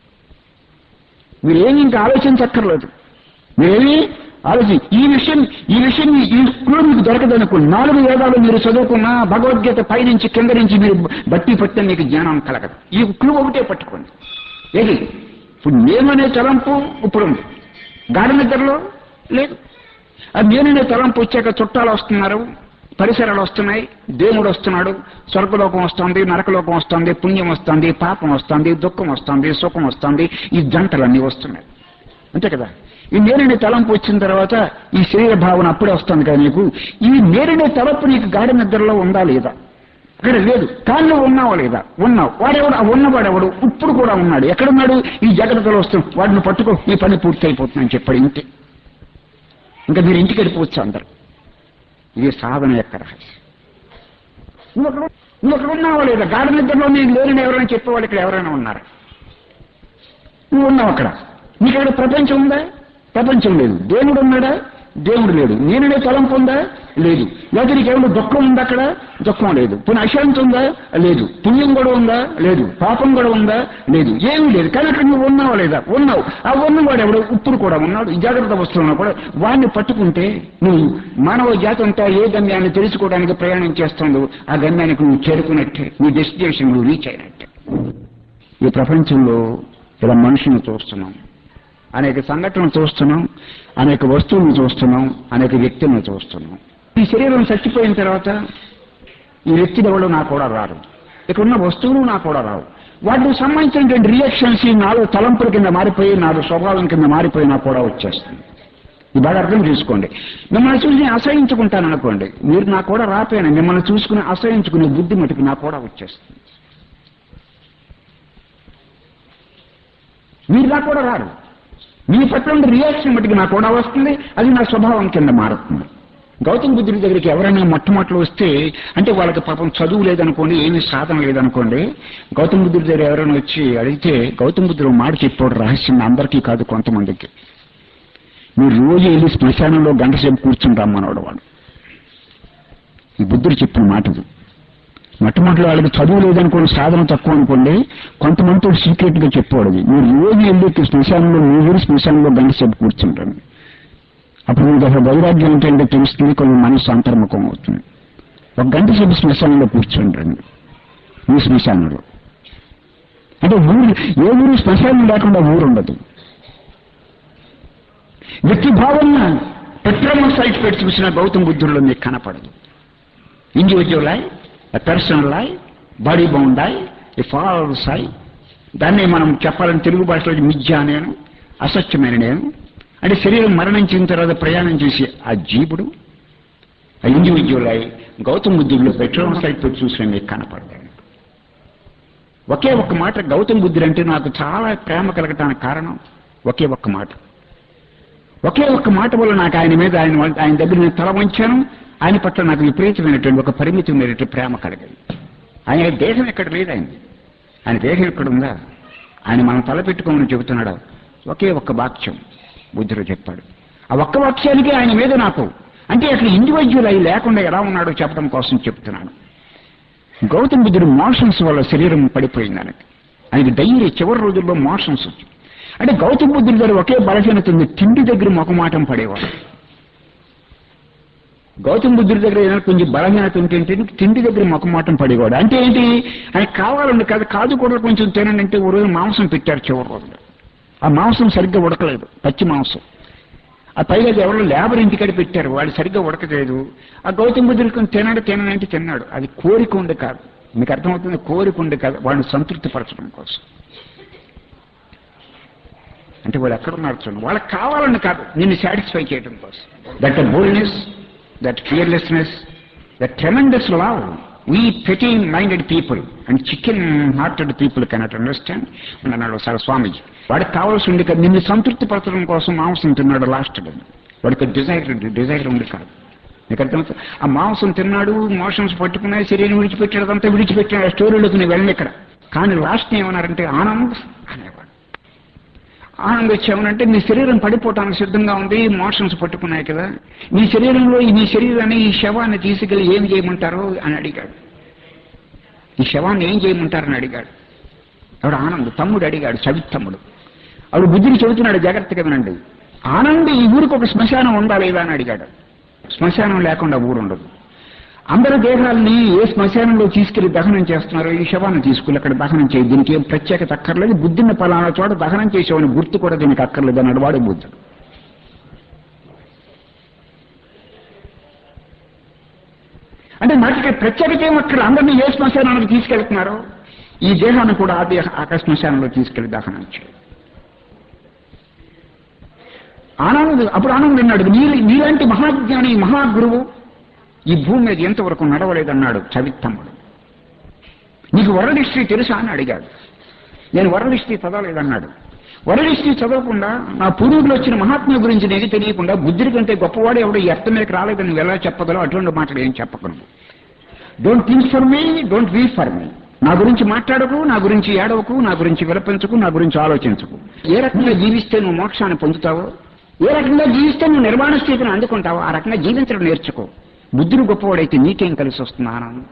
మీరేమి ఇంకా ఆలోచించక్కర్లేదు మీరేమి ఆలోచి ఈ విషయం ఈ విషయం ఈ క్లూ మీకు దొరకదనుకో నాలుగు వేదాలు మీరు చదువుకున్న భగవద్గీత పైనుంచి కింద నుంచి మీరు బట్టి పట్టిన మీకు జ్ఞానం కలగదు ఈ క్లూ ఒకటే పట్టుకోండి ఏది ఇప్పుడు నేననే తలంపు ఇప్పుడు ఉంది గాఢ నిద్రలో లేదు అది నేననే తలంపు వచ్చాక చుట్టాలు వస్తున్నారు పరిసరాలు వస్తున్నాయి దేవుడు వస్తున్నాడు స్వర్గలోకం వస్తుంది నరకలోకం వస్తుంది పుణ్యం వస్తుంది పాపం వస్తుంది దుఃఖం వస్తుంది సుఖం వస్తుంది ఈ జంటలన్నీ వస్తున్నాయి అంతే కదా ఈ నేరనే తలంపు వచ్చిన తర్వాత ఈ శరీర భావన అప్పుడే వస్తుంది కదా నీకు ఈ నేరనే తలంపు నీకు గాఢ నిద్రలో ఉందా లేదా అక్కడ లేదు కానీ నువ్వు ఉన్నావా లేదా ఉన్నావు వాడెవడు ఆ ఉన్నవాడెవడు ఇప్పుడు కూడా ఉన్నాడు ఎక్కడున్నాడు ఈ జాగ్రత్తలో వస్తాం వాడిని పట్టుకో ఈ పని పూర్తి అయిపోతుందని చెప్పాడు ఇంతే ఇంకా మీరు ఇంటికి వెళ్ళిపోవచ్చు అందరు ఇది సాధన యొక్క రహస్యం నువ్వు అక్కడ నువ్వు అక్కడ ఉన్నావా లేదా గాఢ నిద్రలో నీకు లేని ఎవరైనా చెప్పేవాళ్ళు ఇక్కడ ఎవరైనా ఉన్నారా నువ్వు ఉన్నావు అక్కడ నీకు అక్కడ ప్రపంచం ఉందా ప్రపంచం లేదు దేవుడు ఉన్నాడా దేవుడు లేడు నేననే తలంపు ఉందా లేదు లేదా నీకేమైనా దుఃఖం ఉందా అక్కడ దుఃఖం లేదు పునః అశాంతి ఉందా లేదు పుణ్యం కూడా ఉందా లేదు పాపం కూడా ఉందా లేదు ఏమీ లేదు కానీ అక్కడ నువ్వు ఉన్నావా లేదా ఉన్నావు ఆ ఉన్నవాడు ఎవడు ఇప్పుడు కూడా ఉన్నాడు ఈ జాగ్రత్త వస్తున్నా కూడా వాడిని పట్టుకుంటే నువ్వు మానవ జాతి అంతా ఏ గమ్యాన్ని తెలుసుకోవడానికి ప్రయాణం చేస్తుందో ఆ గమ్యానికి నువ్వు చేరుకున్నట్టే నీ డెస్టినేషన్ నువ్వు రీచ్ అయినట్టే ఈ ప్రపంచంలో ఇలా మనుషుని చూస్తున్నాం అనేక సంఘటనలు చూస్తున్నాం అనేక వస్తువులను చూస్తున్నాం అనేక వ్యక్తులను చూస్తున్నాం ఈ శరీరం చచ్చిపోయిన తర్వాత ఈ వ్యక్తులు ఎవరు నాకు కూడా రారు ఇక్కడ ఉన్న వస్తువులు నాకు కూడా రావు వాటికి సంబంధించినటువంటి రియాక్షన్స్ ఈ నాలుగు తలంపుల కింద మారిపోయి నాలుగు స్వభావం కింద మారిపోయి నాకు కూడా వచ్చేస్తుంది ఇది బాగా అర్థం చేసుకోండి మిమ్మల్ని చూసి నేను అసహించుకుంటాను అనుకోండి మీరు నాకు కూడా రాపోయినా మిమ్మల్ని చూసుకుని అసహించుకునే బుద్ధి మటుకు నాకు కూడా వచ్చేస్తుంది మీరు నాకు కూడా రారు మీ పట్ల ఉండే రియాక్షన్ మటుకు నాకు కూడా వస్తుంది అది నా స్వభావం కింద మారుతుంది గౌతమ బుద్ధుడి దగ్గరికి ఎవరైనా మొట్టమొదటి వస్తే అంటే వాళ్ళకి పాపం చదువు లేదనుకోండి ఏమీ సాధన లేదనుకోండి గౌతమ బుద్ధుడి దగ్గర ఎవరైనా వచ్చి అడిగితే గౌతమ బుద్ధుడు ఒక మాట చెప్పాడు రహస్యం అందరికీ కాదు కొంతమందికి మీరు రోజు వెళ్ళి శ్మశానంలో గంట సేపు కూర్చుని రమ్మన్నాడు వాడు ఈ బుద్ధుడు చెప్పిన మాట ఇది మొట్టమొదటి వాళ్ళకి చదువు లేదనుకోండి సాధన తక్కువ అనుకోండి కొంతమందితో సీక్రెట్ గా చెప్పాడు అది. మీరు రోజు వెళ్ళి శ్మశానంలో మీరు శ్మశానంలో గంట సేపు కూర్చుంటాను అప్పుడు మీకు అసలు వైరాగ్యం ఏంటంటే తెలుస్తుంది కొన్ని మనసు అంతర్ముఖం అవుతుంది ఒక గంట సేపు శ్మశానంలో కూర్చుంటాను మీ శ్మశానంలో అంటే ఊరు ఏ ఊరు శ్మశానం లేకుండా ఊరు ఉండదు వ్యక్తి భావన పెట్రోల్ సైట్ పెట్టి చూసిన గౌతమ బుద్ధుల్లో మీకు కనపడదు individual I personal I body bound I ఈ ఫాలోవర్స్ ఐ దాన్ని మనం చెప్పాలని తెలుగు భాషలో మిథ్య నేను అసత్యమైన నేను అంటే శరీరం మరణించిన తర్వాత ప్రయాణం చేసే ఆ జీవుడు ఆ ఇండివిజువల్ ఐ గౌతమ బుద్ధుల్లో పెట్రోల్ సైట్ పెట్టి చూసిన మీకు కనపడదు ఒకే ఒక్క మాట గౌతమ బుద్ధుడు అంటే నాకు చాలా ప్రేమ కలగటానికి కారణం ఒకే ఒక్క మాట ఒకే ఒక్క మాట వల్ల నాకు ఆయన మీద ఆయన వల్ల- ఆయన దగ్గర నేను తల వంచాను ఆయన పట్ల నాకు విపరీతమైనటువంటి ఒక పరిమితమైనటువంటి ప్రేమ కలిగింది ఆయన దేహం ఎక్కడ లేదు ఆయన ఆయన దేహం ఎక్కడ ఉందా ఆయన మనం తలపెట్టుకోమని చెబుతున్నాడు ఒకే ఒక్క వాక్యం బుద్ధుడు చెప్పాడు ఆ ఒక్క వాక్యానికి ఆయన మీద నాకు అంటే అట్లా ఇండివిజువల్ అయి లేకుండా ఎలా ఉన్నాడో చెప్పడం కోసం చెప్తున్నాను గౌతమ బుద్ధుడు మోషన్స్ వల్ల శరీరం పడిపోయింది ఆయనకి ఆయనకి డైరీ చివరి రోజుల్లో మోషన్స్ వచ్చి అంటే గౌతమ బుద్ధుడి దగ్గర ఒకే బలహీనత ఉంది తిండి దగ్గర మొకమాటం పడేవాడు గౌతమ బుద్ధుడి దగ్గర ఏదైనా కొంచెం బలహీనత ఉంటే ఏంటి? తిండి దగ్గర మొకమాటం పడేవాడు అంటే ఏంటి ఆయన కావాలండి కాదు కాదు కూడా కొంచెం తినండి అంటే ఓ రోజు మాంసం పెట్టారు చివరి రోజులో ఆ మాంసం సరిగ్గా ఉడకలేదు పచ్చి మాంసం ఆ పైగా అది ఎవరో లేబర్ ఇంటికాడ పెట్టారు వాడు సరిగ్గా ఉడకలేదు ఆ గౌతమ బుద్ధుడు కొంచెం తినాడు తిననంటే తిన్నాడు అది కోరిక ఉండి కాదు మీకు అర్థమవుతుంది కోరిక ఉండి కాదు వాడిని సంతృప్తి పరచడం కోసం అంటే వాడు ఎక్కడ ఉన్నారు చూడండి వాళ్ళకి కావాలని కాదు నిన్ను సాటిస్ఫై చేయడం కోసం that boldness that fearlessness that tremendous love we petting minded people and chicken hearted people cannot understand అన్నాడు ఒకసారి స్వామీజీ వాడికి కావాల్సి ఉండి కాదు నిన్ను సంతృప్తి పరచడం కోసం మాంసం తిన్నాడు లాస్ట్ వాడికి డిజైర్ డిజైర్ ఉంది కాదు నీకు అర్థమవుతుంది ఆ మాంసం తిన్నాడు మోషన్స్ పట్టుకున్నాయి శరీరం విడిచిపెట్టాడు అదంతా విడిచిపెట్టాడు ఆ స్టోరీలోకి నేను వెళ్ళను ఇక్కడ కానీ లాస్ట్ ఏమన్నారంటే ఆనంద్ అనేవాడు ఆనందం వచ్చామనంటే నీ శరీరం పడిపోవటానికి సిద్ధంగా ఉంది మోషన్స్ పట్టుకున్నాయి కదా నీ శరీరంలో ఈ నీ శరీరాన్ని ఈ శవాన్ని తీసుకెళ్లి ఏం చేయమంటారు అని అడిగాడు ఈ శవాన్ని ఏం చేయమంటారని అడిగాడు ఎవడు ఆనంద్ తమ్ముడు అడిగాడు చవిత్ తమ్ముడు ఆవిడ బుద్ధిని చెబుతున్నాడు జాగ్రత్తగా వినండి ఆనంద్ ఈ ఊరికి ఒక శ్మశానం ఉందా లేదా అని అడిగాడు శ్మశానం లేకుండా ఊరు ఉండదు అందరి దేహాలని ఏ శ్మశానంలో తీసుకెళ్లి దహనం చేస్తున్నారో ఈ శవాన్ని తీసుకెళ్లి అక్కడ దహనం చేయి దీనికి ఏం ప్రత్యేకత అక్కర్లేదు బుద్ధిని పలానా చోట దహనం చేసేవాని గుర్తు కూడా దీనికి అక్కర్లేదు అన్నాడు వాడు బుద్ధుడు అంటే నాకు ఇక్కడ ప్రత్యేకత ఏం అక్కడ అందరినీ ఏ శ్మశానానికి తీసుకెళ్తున్నారు ఈ దేహాన్ని కూడా ఆ దేహ ఆ శ్మశానంలో తీసుకెళ్లి దహనం చేయాలి ఆనంద్ అప్పుడు ఆనంద్ అన్నాడు నీ నీలాంటి మహాజ్ఞాని మహాగురువు ఈ భూమి మీద ఎంతవరకు నడవలేదన్నాడు చవిత్తమ్ముడు నీకు వరల్డ్ హిస్టరీ తెలుసా అని అడిగాడు నేను వరల్డ్ హిస్టరీ చదవలేదన్నాడు వరల్డ్ హిస్టరీ చదవకుండా నా పూర్వీకులు వచ్చిన మహాత్ముల గురించి నీకు తెలియకుండా బుద్ధుడి కంటే గొప్పవాడు ఎవడో ఈ అర్థం మీదకి రాలేదని నువ్వు ఎలా చెప్పగలవు అటువంటి మాటలు ఏం చెప్పకను don't think for me don't we for me నా గురించి మాట్లాడకు నా గురించి ఏడవకు నా గురించి విలపించకు నా గురించి ఆలోచించకు ఏ రకంగా జీవిస్తే నువ్వు మోక్షాన్ని పొందుతావో ఏ రకంగా జీవిస్తే నువ్వు నిర్మాణ స్థితిని అందుకుంటావు ఆ రకంగా జీవించడం నేర్చుకో బుద్ధుడు గొప్పవాడైతే నీకేం కలిసి వస్తుంది ఆనందం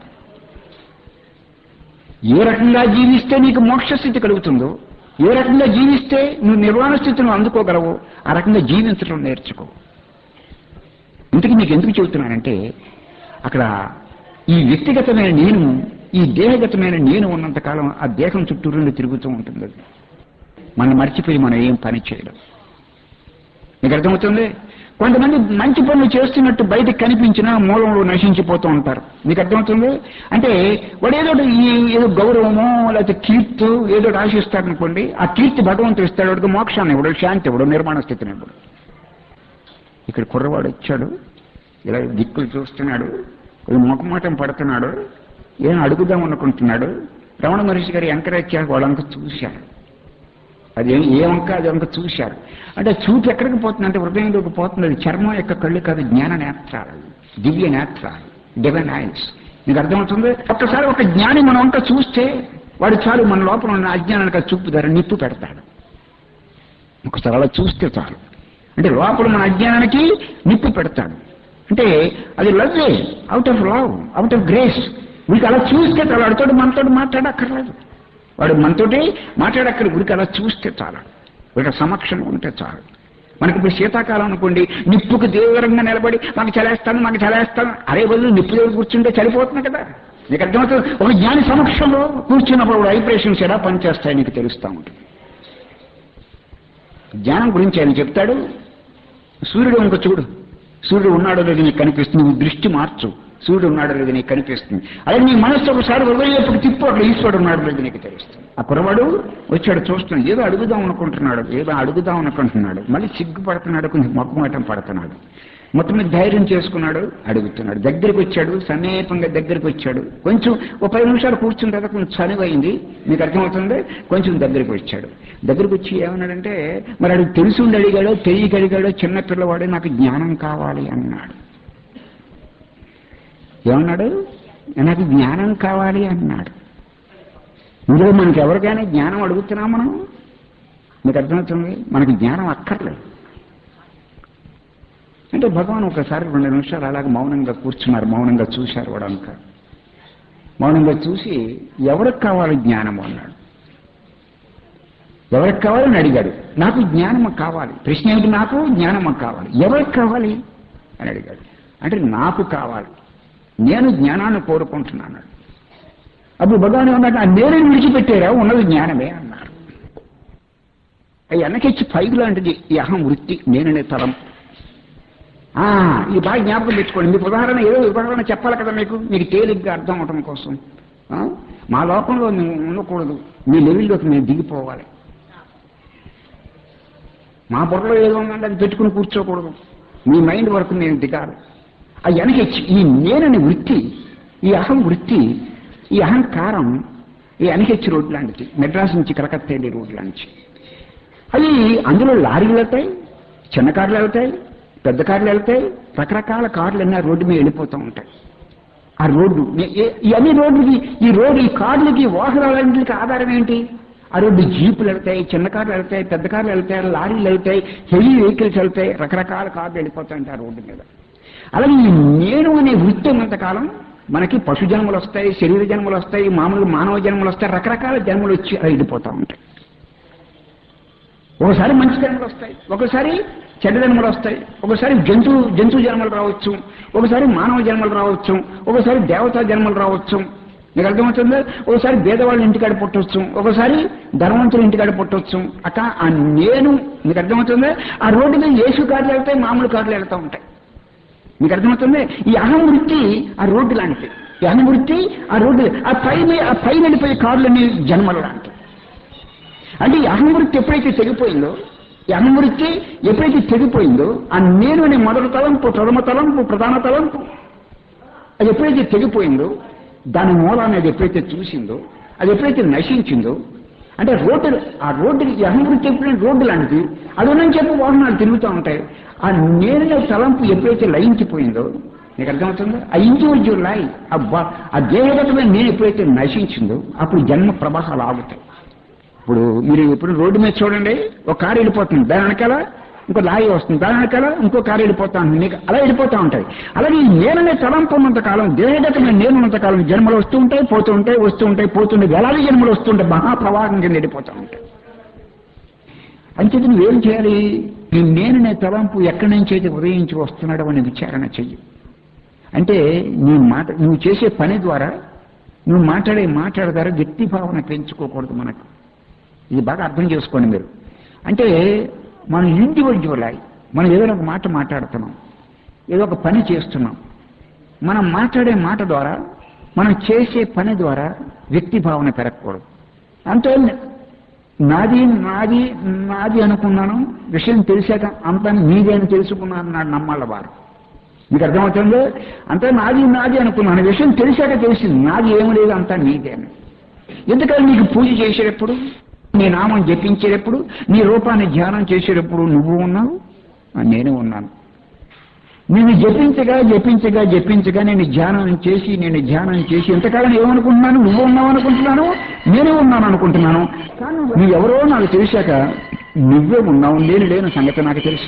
ఏ రకంగా జీవిస్తే నీకు మోక్ష స్థితి కలుగుతుందో ఏ రకంగా జీవిస్తే నువ్వు నిర్వాణ స్థితిని అందుకోగలవో ఆ రకంగా జీవించడం నేర్చుకో ఇంతకీ నీకు ఎందుకు చెబుతున్నానంటే అక్కడ ఈ వ్యక్తిగతమైన నేను ఈ దేహగతమైన నేను ఉన్నంతకాలం ఆ దేహం చుట్టూరు తిరుగుతూ ఉంటుంది అది మనం మర్చిపోయి మనం ఏం పని చేయడం మీకు అర్థమవుతుంది కొంతమంది మంచి పనులు చేస్తున్నట్టు బయటకు కనిపించినా మూలంలో నశించిపోతూ ఉంటారు మీకు అర్థమవుతుంది అంటే వాడు ఏదో ఒకటి ఈ ఏదో గౌరవమో లేకపోతే కీర్తి ఏదో ఒకటి ఆశిస్తాడు అనుకోండి ఆ కీర్తి భగవంతుడు ఇస్తాడు వాడికి మోక్షాన్ని ఇవ్వడు శాంతి ఇవ్వడు నిర్మాణ స్థితిని ఇవ్వడు ఇక్కడ కుర్రవాడు వచ్చాడు ఇలా దిక్కులు చూస్తున్నాడు కొంచెం ముఖమాటం పడుతున్నాడు ఏం అడుగుదాం అనుకుంటున్నాడు రమణ మహర్షి గారు ఎంకరేజ్ చేసి వాళ్ళంక చూశారు అది ఏ- ఏ వంక అది వంక చూశారు అంటే చూపు ఎక్కడికి పోతుంది అంటే హృదయంలోకి పోతుంది అది చర్మం యొక్క కళ్ళు కాదు జ్ఞాన నేత్రాలు దివ్య నేత్రాలు డివైన్ ఐస్ మీకు అర్థమవుతుంది ఒక్కసారి ఒక జ్ఞాని మనం వంక చూస్తే వాడు చాలు మన లోపల ఉన్న అజ్ఞానానికి ఆ చూపు ధర నిప్పు పెడతాడు ఒకసారి అలా చూస్తే చాలు అంటే లోపల మన అజ్ఞానానికి నిప్పు పెడతాడు అంటే అది లవ్వే out of love out of grace మీకు అలా చూస్తే చాలు వాడితో మనతో మాట్లాడక్కర్లేదు వాడు మనతోటి మాట్లాడక్కర్ గురికి అలా చూస్తే చాలు వీళ్ళ సమక్షం ఉంటే చాలు మనకి ఇప్పుడు శీతాకాలం అనుకోండి నిప్పుకు తీవ్రంగా నిలబడి మాకు చలేస్తాను మాకు చలేస్తాను అదే బదులు నిప్పు దగ్గర కూర్చుంటే చనిపోతుంది కదా నీకు అర్థమవుతుంది ఒక జ్ఞాని సమక్షంలో కూర్చున్నప్పుడు వైబ్రేషన్స్ ఎలా పనిచేస్తాయి నీకు తెలుస్తూ ఉంటుంది జ్ఞానం గురించి ఆయన చెప్తాడు సూర్యుడు ఇంక చూడు సూర్యుడు ఉన్నాడో లేదో నీకు కనిపిస్తుంది నువ్వు దృష్టి మార్చు సూర్యుడు ఉన్నాడో లేదో నీకు కనిపిస్తుంది అదే నీ మనస్సు ఒకసారి హృదయప్పుడు తిప్పు అక్కడ ఈశ్వరుడు ఉన్నాడో లేదో నీకు తెలుస్తుంది ఆ కురవాడు వచ్చాడు చూస్తున్నాడు ఏదో అడుగుదాం అనుకుంటున్నాడు ఏదో అడుగుదాం అనుకుంటున్నాడు మళ్ళీ సిగ్గుపడుతున్నాడు కొంచెం మొక్కమాటం పడుతున్నాడు మొత్తం మీద ధైర్యం చేసుకున్నాడు అడుగుతున్నాడు దగ్గరికి వచ్చాడు సమీపంగా దగ్గరికి వచ్చాడు కొంచెం ఒక పది నిమిషాలు కూర్చున్న తర్వాత కొంచెం చనువైంది మీకు అర్థమవుతుంది కొంచెం దగ్గరికి వచ్చాడు దగ్గరికి వచ్చి ఏమన్నాడంటే మరి అడిగి తెలిసి ఉండి అడిగాడో తెలియక అడిగాడో చిన్న పిల్లవాడు నాకు జ్ఞానం కావాలి అన్నాడు ఏమన్నాడు నాకు జ్ఞానం కావాలి అన్నాడు ఇందులో మనకి ఎవరికైనా జ్ఞానం అడుగుతున్నాం మనం మీకు అర్థమవుతుంది మనకి జ్ఞానం అక్కర్లేదు అంటే భగవాన్ ఒకసారి రెండు నిమిషాలు అలాగ మౌనంగా కూర్చున్నారు మౌనంగా చూశారు వాడంక మౌనంగా చూసి ఎవరికి కావాలి జ్ఞానం అన్నాడు ఎవరికి కావాలని అడిగాడు నాకు జ్ఞానం కావాలి ప్రశ్న ఏమిటి నాకు జ్ఞానం కావాలి ఎవరికి కావాలి అని అడిగాడు అంటే నాకు కావాలి నేను జ్ఞానాన్ని కోరుకుంటున్నాను అప్పుడు భగవాన్ ఏమన్నాడు ఆ నేను విడిచిపెట్టారా ఉన్నది జ్ఞానమే అన్నారు ఆ వెనకిచ్చి పైకి లాంటిది ఈ అహం వృత్తి నేననే తలం ఆ, ఇది బాగా జ్ఞాపకం తెచ్చుకోండి మీకు ఉదాహరణ ఏదో ఉదాహరణ చెప్పాలి కదా మీకు మీకు తేలిగ్గా అర్థం అవటం కోసం ఆ? మా లోకంలో మేము ఉండకూడదు మీ లెవెల్లోకి మేము దిగిపోవాలి మా బుర్రలో ఏదో ఉందంటే అది పెట్టుకుని కూర్చోకూడదు మీ మైండ్ వరకు నేను దిగాలి ఆ వెనక ఈ నేనని వృత్తి ఈ అహం వృత్తి ఈ అహంకారం ఈ వెనకెచ్చి రోడ్డు లాంటిది మెడ్రాస్ నుంచి కలకత్తా వెళ్ళే రోడ్డు లాంటి అది అందులో లారీలు వెళ్తాయి చిన్న కార్లు వెళ్తాయి పెద్ద కార్లు వెళ్తాయి రకరకాల కార్లు అన్నీ ఆ రోడ్డు మీద వెళ్ళిపోతూ ఉంటాయి ఆ రోడ్డు ఏ- ఏ- ఈ అన్ని రోడ్డుకి ఈ రోడ్డు ఈ కార్లకి వాహనాలన్నింటికి ఆధారం ఏంటి ఆ రోడ్డు జీపులు వెళ్తాయి చిన్న కార్లు వెళ్తాయి పెద్ద కార్లు వెళ్తాయి లారీలు వెళ్తాయి హెవీ వెహికల్స్ వెళ్తాయి రకరకాల కార్లు వెళ్ళిపోతాయి ఆ రోడ్డు మీద అలాగే ఈ నేను అనే వృత్తి ఉన్నంతకాలం మనకి పశు జన్మలు వస్తాయి శరీర జన్మలు వస్తాయి మామూలు మానవ జన్మలు వస్తాయి రకరకాల జన్మలు వచ్చి అలా వెళ్ళిపోతూ ఉంటాయి ఒకసారి మంచి జన్మలు వస్తాయి ఒకసారి చెడ్డ జన్మలు వస్తాయి ఒకసారి జంతు జంతు జన్మలు రావచ్చు ఒకసారి మానవ జన్మలు రావచ్చు ఒకసారి దేవతా జన్మలు రావచ్చు మీకు అర్థమవుతుందా ఒకసారి భేదవాళ్ళ ఇంటికాడ పుట్టవచ్చు ఒకసారి ధనవంతుల ఇంటికాడ పుట్టవచ్చు అక్క ఆ నేను మీకు అర్థమవుతుందా ఆ రోడ్డు మీద ఏసు కార్లు వెళ్తాయి మామూలు కార్లు వెళ్తూ ఉంటాయి మీకు అర్థమవుతుంది ఈ అహం వృత్తి ఆ రోడ్డు లాంటిది ఈ అహం వృత్తి ఆ రోడ్డు ఆ పైన ఆ పైన వెళ్ళిపోయే కార్లన్నీ జన్మలు లాంటివి అంటే ఈ అహంవృత్తి ఎప్పుడైతే తెగిపోయిందో ఈ అహంవృత్తి ఎప్పుడైతే తెగిపోయిందో ఆ నేను అనే మొదటి తలంపు ప్రథమ తలంపు ప్రధాన తలంపు అది ఎప్పుడైతే తెగిపోయిందో దాని మూలాన్ని అది ఎప్పుడైతే చూసిందో అది ఎప్పుడైతే నశించిందో అంటే రోడ్డు ఆ రోడ్డు ఈ అహంవృత్తి ఎప్పుడైతే రోడ్డు లాంటిది అది ఉన్నని చెప్పి వాహనాలు తిరుగుతూ ఉంటాయి ఆ నేను తలంపు ఎప్పుడైతే లయించిపోయిందో నీకు అర్థమవుతుందో ఆ ఇండివిజువల్ లై ఆ బ- ఆ దేహగతమైన నేను ఎప్పుడైతే నశించిందో అప్పుడు జన్మ ప్రవాహాలు ఆగుతాయి ఇప్పుడు మీరు ఇప్పుడు రోడ్డు మీద చూడండి ఒక కారు వెళ్ళిపోతుంది దాని వెనకాల ఇంకో లారీ వస్తుంది దాని వెనకాల ఇంకో కారు వెళ్ళిపోతా ఉంటుంది నీకు అలా వెళ్ళిపోతా ఉంటాయి అలాగే ఈ నేననే తలంపు ఉన్నంత కాలం దేహగతమైన నేను ఉన్నంత కాలం జన్మలు వస్తూ ఉంటాయి పోతూ ఉంటాయి వస్తూ ఉంటాయి పోతుంటాయి వేలాది జన్మలు వస్తుంటాయి మహాప్రవాహం కింద వెళ్ళిపోతా ఉంటాయి అంచేది నువ్వేం చేయాలి ఈ నేననే తలంపు ఎక్కడి నుంచి అయితే ఉదయించి వస్తున్నాడు అని విచారణ చెయ్యి అంటే నీ మాట నువ్వు చేసే పని ద్వారా నువ్వు మాట్లాడే మాట్లాడే ద్వారా వ్యక్తి భావన పెంచుకోకూడదు మనకు ఇది బాగా అర్థం చేసుకోండి మీరు అంటే మనం ఇండివిజువల్ అయి మనం ఏదైనా ఒక మాట మాట్లాడుతున్నాం ఏదో ఒక పని చేస్తున్నాం మనం మాట్లాడే మాట ద్వారా మనం చేసే పని ద్వారా వ్యక్తి భావన పెరగకూడదు అంటే నాది నాది నాది అనుకున్నాను విషయం తెలిసాక అంతా నీదే అని తెలుసుకున్నాను నాడు నమ్మాల వారు మీకు అర్థమవుతుంది అంతా నాది నాది అనుకున్నాను విషయం తెలిసాక తెలిసింది నాది ఏమి లేదు అంతా నీదే అని ఎందుకని నీకు పూజ చేసేటప్పుడు నీ నామం జపించేటప్పుడు నీ రూపాన్ని ధ్యానం చేసేటప్పుడు నువ్వు ఉన్నావు నేను ఉన్నాను నేను జపించగా జపించగా జపించగా నేను ధ్యానం చేసి నేను ధ్యానం చేసి ఎంతకాలం ఏమనుకుంటున్నాను నువ్వు ఉన్నావు అనుకుంటున్నాను నేనే ఉన్నాను అనుకుంటున్నాను కానీ నువ్వు ఎవరో నాకు తెలిసాక నువ్వే ఉన్నావు నేను లేని సంగతి నాకు తెలుసు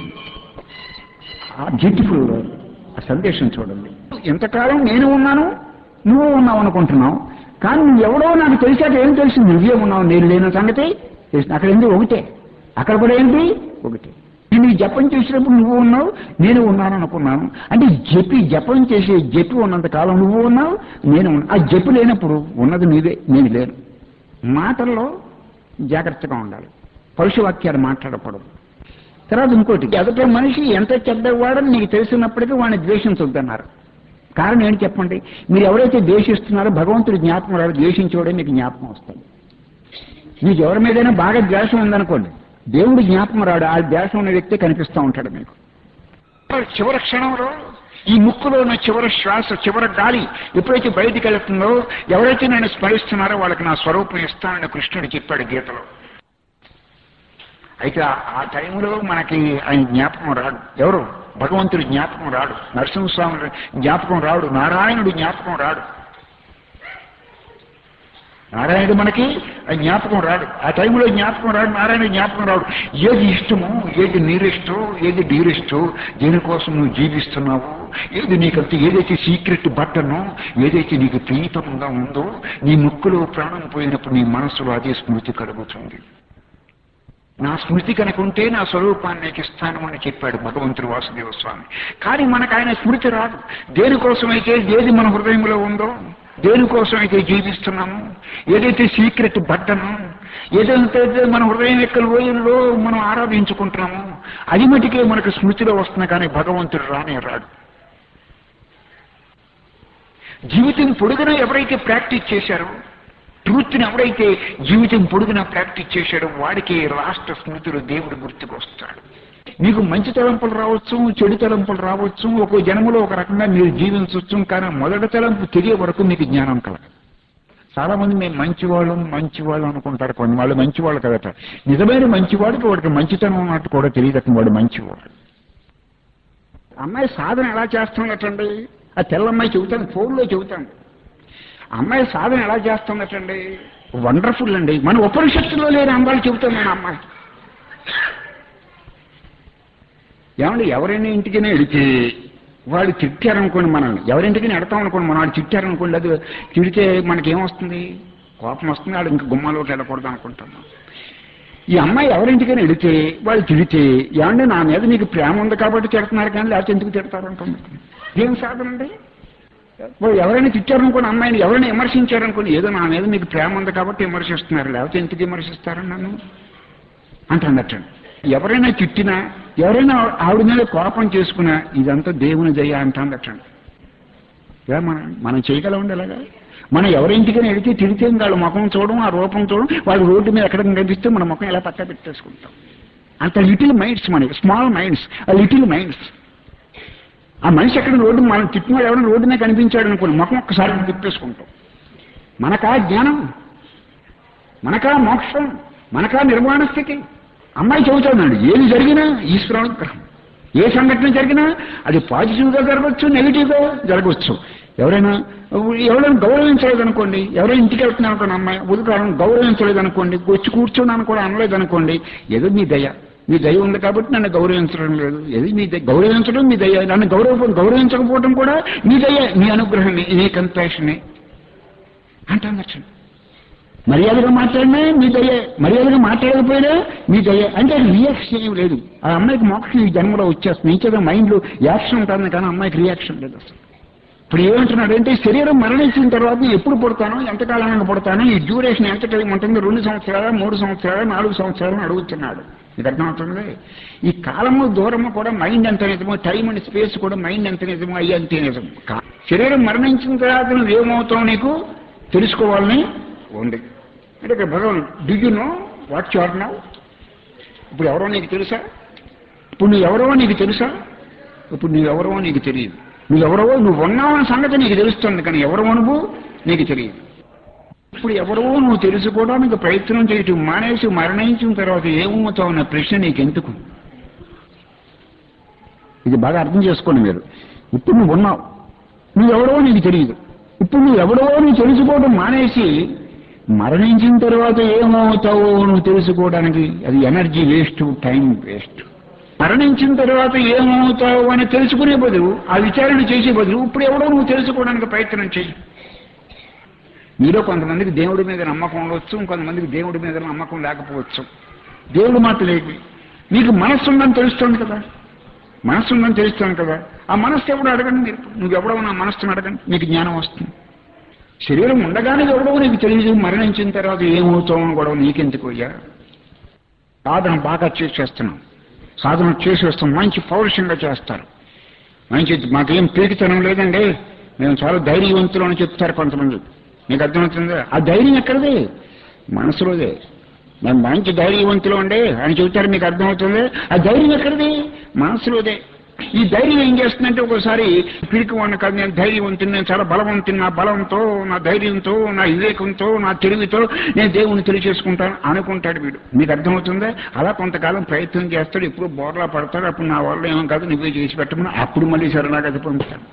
ఆ బ్యూటిఫుల్ ఆ సందేశం చూడండి ఎంతకాలం నేను ఉన్నాను నువ్వు ఉన్నావు అనుకుంటున్నావు కానీ నువ్వు ఎవడో నాకు తెలిసాక ఏం తెలుసు నువ్వే ఉన్నావు నేను లేని సంగతి తెలుసు అక్కడ ఏంటి ఒకటే అక్కడ కూడా ఏంటి ఒకటే నేను ఈ జపం చేసినప్పుడు నువ్వు ఉన్నావు నేను ఉన్నాను అనుకున్నాను అంటే జపి జపం చేసే జపి ఉన్నంత కాలం నువ్వు ఉన్నావు నేను ఉన్నా ఆ జపి లేనప్పుడు ఉన్నది నీదే నేను లేను మాటల్లో జాగ్రత్తగా ఉండాలి పరుషవాక్యాలు మాట్లాడకూడదు తర్వాత ఇంకోటి ఎదుట మనిషి ఎంత చెడ్డవాడని నీకు తెలిసినప్పటికీ వాడిని ద్వేషించొద్దన్నారు కారణం ఏంటి చెప్పండి మీరు ఎవరైతే ద్వేషిస్తున్నారో భగవంతుడి జ్ఞాపకం రాడు ద్వేషించేవాడే మీకు జ్ఞాపకం వస్తుంది మీకు ఎవరి మీదైనా బాగా ద్వేషం ఉందనుకోండి దేవుడు జ్ఞాపకం రాడు ఆ ద్వేషం ఉన్న వ్యక్తి కనిపిస్తూ ఉంటాడు మీకు చివరి క్షణంలో ఈ ముక్కులో ఉన్న చివరి శ్వాస చివరి గాలి ఎప్పుడైతే బయటికి వెళ్తుందో ఎవరైతే నేను స్మరిస్తున్నారో వాళ్ళకి నా స్వరూపం ఇస్తానని కృష్ణుడు చెప్పాడు గీతలో అయితే ఆ- ఆ టైంలో మనకి ఆయన జ్ఞాపకం రాడు ఎవరు భగవంతుడి జ్ఞాపకం రాడు నరసింహస్వామి జ్ఞాపకం రాడు నారాయణుడు జ్ఞాపకం రాడు నారాయణుడు మనకి ఆ జ్ఞాపకం రాడు ఆ టైంలో జ్ఞాపకం రాడు నారాయణ జ్ఞాపకం రాడు ఏది ఇష్టమో ఏది నీరిష్టో ఏది డీరిష్టో దేనికోసం నువ్వు జీవిస్తున్నావు ఏది నీకంత ఏదైతే సీక్రెట్ బట్టనో ఏదైతే నీకు ప్రీతంగా ఉందో నీ ముక్కులో ప్రాణం పోయినప్పుడు నీ మనసులో అదే స్మృతి కలుగుతుంది నా స్మృతి కనుక ఉంటే నా స్వరూపాన్ని నీకు ఇస్తాను అని చెప్పాడు భగవంతుడు వాసుదేవ స్వామి కానీ మనకు ఆయన స్మృతి రాదు దేనికోసమైతే ఏది మన హృదయంలో ఉందో దేనికోసమైతే జీవిస్తున్నాము ఏదైతే సీక్రెట్ బట్టను ఏదైతే మన హృదయం యొక్క లోయల్లో మనం ఆరాధించుకుంటున్నామో అది మటుకే మనకు స్మృతిలో వస్తుంది కానీ భగవంతుడు రానే రాడు జీవితం పొడుగున ఎవరైతే ప్రాక్టీస్ చేశారో ట్రూత్ని ఎవరైతే జీవితం పొడుగున ప్రాక్టీస్ చేశాడో వాడికి రాష్ట్ర స్మృతిలో దేవుడు గుర్తుకొస్తాడు మీకు మంచి తలంపులు రావచ్చు చెడు తలంపులు రావచ్చు ఒక జన్మలో ఒక రకంగా మీరు జీవించవచ్చు కానీ మొదటి తలంపు తెలియ వరకు మీకు జ్ఞానం కలగదు చాలా మంది మేము మంచివాళ్ళం మంచివాళ్ళు అనుకుంటారు కొన్ని వాళ్ళు మంచివాళ్ళు కదట నిజమైన మంచివాడికి వాడికి మంచితనం ఉన్నట్టు కూడా తెలియదు వాడు మంచివాడు అమ్మాయి సాధన ఎలా చేస్తున్నట్టండి ఆ తెల్లమ్మాయి చెబుతాను ఫోన్లో చెబుతాను అమ్మాయి సాధన ఎలా చేస్తున్నట్టండి వండర్ఫుల్ అండి మన ఉపనిషత్తులో లేని అందాలు చెబుతాను నేను అమ్మాయి ఏమండి ఎవరైనా ఇంటికైనా వెళితే వాళ్ళు తిట్టారనుకోండి మనల్ని ఎవరింటికైనా ఎడతాం అనుకోండి మనం వాళ్ళు తిట్టారనుకోండి అది తిడితే మనకేమొస్తుంది కోపం వస్తుంది వాళ్ళు ఇంకా గుమ్మాలోకి వెళ్ళకూడదు అనుకుంటాం ఈ అమ్మాయి ఎవరింటికైనా వెళితే వాళ్ళు తిడితే ఏమంటే నా మీద నీకు ప్రేమ ఉంది కాబట్టి తిడుతున్నారు కానీ లేకపోతే ఎందుకు తిడతారు అనుకోండి ఏం సాధన అండి వాళ్ళు ఎవరైనా తిట్టారనుకోండి అమ్మాయిని ఎవరైనా విమర్శించారనుకోండి ఏదో నా మీద మీకు ప్రేమ ఉంది కాబట్టి విమర్శిస్తున్నారు లేకపోతే ఎందుకు విమర్శిస్తారని నన్ను అంటున్నట్టండి ఎవరైనా తిట్టినా ఎవరైనా ఆవిడ మీద కోపం చేసుకున్నా ఇదంతా దేవుని దయ అంటుందటండి ఇలా మనం మనం చేయగలమండి ఇలాగా మనం ఎవరింటికైనా వెళితే తిడితే వాళ్ళ ముఖం చూడడం ఆ రూపం చూడడం వాళ్ళ రోడ్డు మీద ఎక్కడ కనిపిస్తే మన ముఖం ఎలా పక్క పెట్టేసుకుంటాం అంత లిటిల్ మైండ్స్ మనకి స్మాల్ మైండ్స్ ఆ లిటిల్ మైండ్స్ ఆ మనిషి ఎక్కడ రోడ్డు మనం తిట్టిన ఎవరైనా రోడ్డు మీద కనిపించాడు అనుకోండి ముఖం ఒక్కసారి తిప్పేసుకుంటాం మనకా జ్ఞానం మనకా మోక్షం మనకా నిర్మాణ స్థితి అమ్మాయి చెబుతున్నాడు ఏది జరిగినా ఈశ్వరానుగ్రహం ఏ సంఘటన జరిగినా అది పాజిటివ్గా జరగవచ్చు నెగిటివ్గా జరగవచ్చు ఎవరైనా ఎవరైనా గౌరవించలేదనుకోండి ఎవరైనా ఇంటికి వెళ్తున్నారు అనుకోండి అమ్మాయి ఉదయం గౌరవించలేదనుకోండి వచ్చి కూర్చోన్నాను కూడా అనలేదనుకోండి ఏదో నీ దయ మీ దయ ఉంది కాబట్టి నన్ను గౌరవించడం లేదు ఏది మీ దయ గౌరవించడం మీ దయ నన్ను గౌరవ గౌరవించకపోవడం కూడా మీ దయ మీ అనుగ్రహం నీ కంపాషనే అంటాను మర్యాదగా మాట్లాడినా మీ దయ మర్యాదగా మాట్లాడకపోయినా మీ దయ అంటే రియాక్షన్ ఏం లేదు ఆ అమ్మాయికి మోక్షం ఈ జన్మలో వచ్చేస్తుంది ఇంకేదో మైండ్లో యాక్షన్ ఉంటుంది కానీ అమ్మాయికి రియాక్షన్ లేదు అసలు ఇప్పుడు ఏమంటున్నాడు అంటే శరీరం మరణించిన తర్వాత ఎప్పుడు పుడతానో ఎంతకాలంగా పుడతానో ఈ డ్యూరేషన్ ఎంత టైం ఉంటుంది రెండు సంవత్సరాలు మూడు సంవత్సరాలు నాలుగు సంవత్సరాలు అడుగుతున్నాడు మీకు అర్థమవుతుంది ఈ కాలము దూరము కూడా మైండ్ ఎంత నిజమో టైం అండ్ స్పేస్ కూడా మైండ్ ఎంత నిజమో అయ్యి అంతే నిజం కా- శరీరం మరణించిన తర్వాత నువ్వు ఏమవుతావు నీకు తెలుసుకోవాలని ఉంది అంటే ఇక్కడ Bhagavan do you know what you are now ఇప్పుడు ఎవరో నీకు తెలుసా ఇప్పుడు నువ్వు ఎవరో నీకు తెలుసా ఇప్పుడు నువ్వు ఎవరో నీకు తెలియదు నువ్వెవరో నువ్వు ఉన్నావన్న సంగతి నీకు తెలుస్తుంది కానీ ఎవరో నువ్వు నీకు తెలియదు ఇప్పుడు ఎవరో నువ్వు తెలుసుకోవడానికి ప్రయత్నం చేయటం మానేసి మరణించిన తర్వాత ఏమవుతావు అన్న ప్రశ్న నీకెందుకు ఇది బాగా అర్థం చేసుకోండి మీరు ఇప్పుడు నువ్వు ఉన్నావు నువ్వెవరో నీకు తెలియదు ఇప్పుడు నువ్వు ఎవరో నువ్వు తెలుసుకోవడం మానేసి మరణించిన తర్వాత ఏమవుతావో నువ్వు తెలుసుకోవడానికి అది ఎనర్జీ వేస్ట్ టైం వేస్ట్ మరణించిన తర్వాత ఏమవుతావు అని తెలుసుకునే బదులు ఆ విచారణ చేసే బదులు ఇప్పుడు ఎవడో నువ్వు తెలుసుకోవడానికి ప్రయత్నం చెయ్యి మీలో కొంతమందికి దేవుడి మీద నమ్మకం ఉండవచ్చు కొంతమందికి దేవుడి మీద నమ్మకం లేకపోవచ్చు దేవుడు మాట లేదు మీకు మనస్సు ఉందని తెలుస్తుంది కదా మనస్సు ఉందని తెలుస్తుంది కదా ఆ మనస్సు ఎవడు అడగండి మీరు నువ్వెవడో నా మనస్సును అడగండి మీకు జ్ఞానం వస్తుంది శరీరం ఉండగానే ఎవడో నీకు తెలియదు మరణించిన తర్వాత ఏమవుతామో గొడవ నీకెందుకు అయ్యా సాధన బాగా చేసేస్తున్నాం సాధన చేసి వస్తాం మంచి పౌరుషంగా చేస్తారు మంచి మాకేం పీకితనం లేదండి మేము చాలా ధైర్యవంతులు అని చెప్తారు కొంతమంది మీకు అర్థమవుతుందా ఆ ధైర్యం ఎక్కడది మనసులోదే మేము మంచి ధైర్యవంతులు అండి అని చెబుతారు మీకు అర్థమవుతుంది ఆ ధైర్యం ఎక్కడది మనసులోదే ఈ ధైర్యం ఏం చేస్తుందంటే ఒకసారి పిరికి వాడిని కాదు నేను ధైర్యవంతుని నేను చాలా బలవంతుని నా బలంతో నా ధైర్యంతో నా వివేకంతో నా తెలివితో నేను దేవుణ్ణి తెలియచేసుకుంటాను అనుకుంటాడు వీడు మీకు అర్థమవుతుందా అలా కొంతకాలం ప్రయత్నం చేస్తాడు ఎప్పుడు బోర్లా పడతాడు అప్పుడు నా వల్ల ఏమో కాదు నువ్వే చేసి పెట్టమని అప్పుడు మళ్ళీ శరణాగతి పొందుతాడు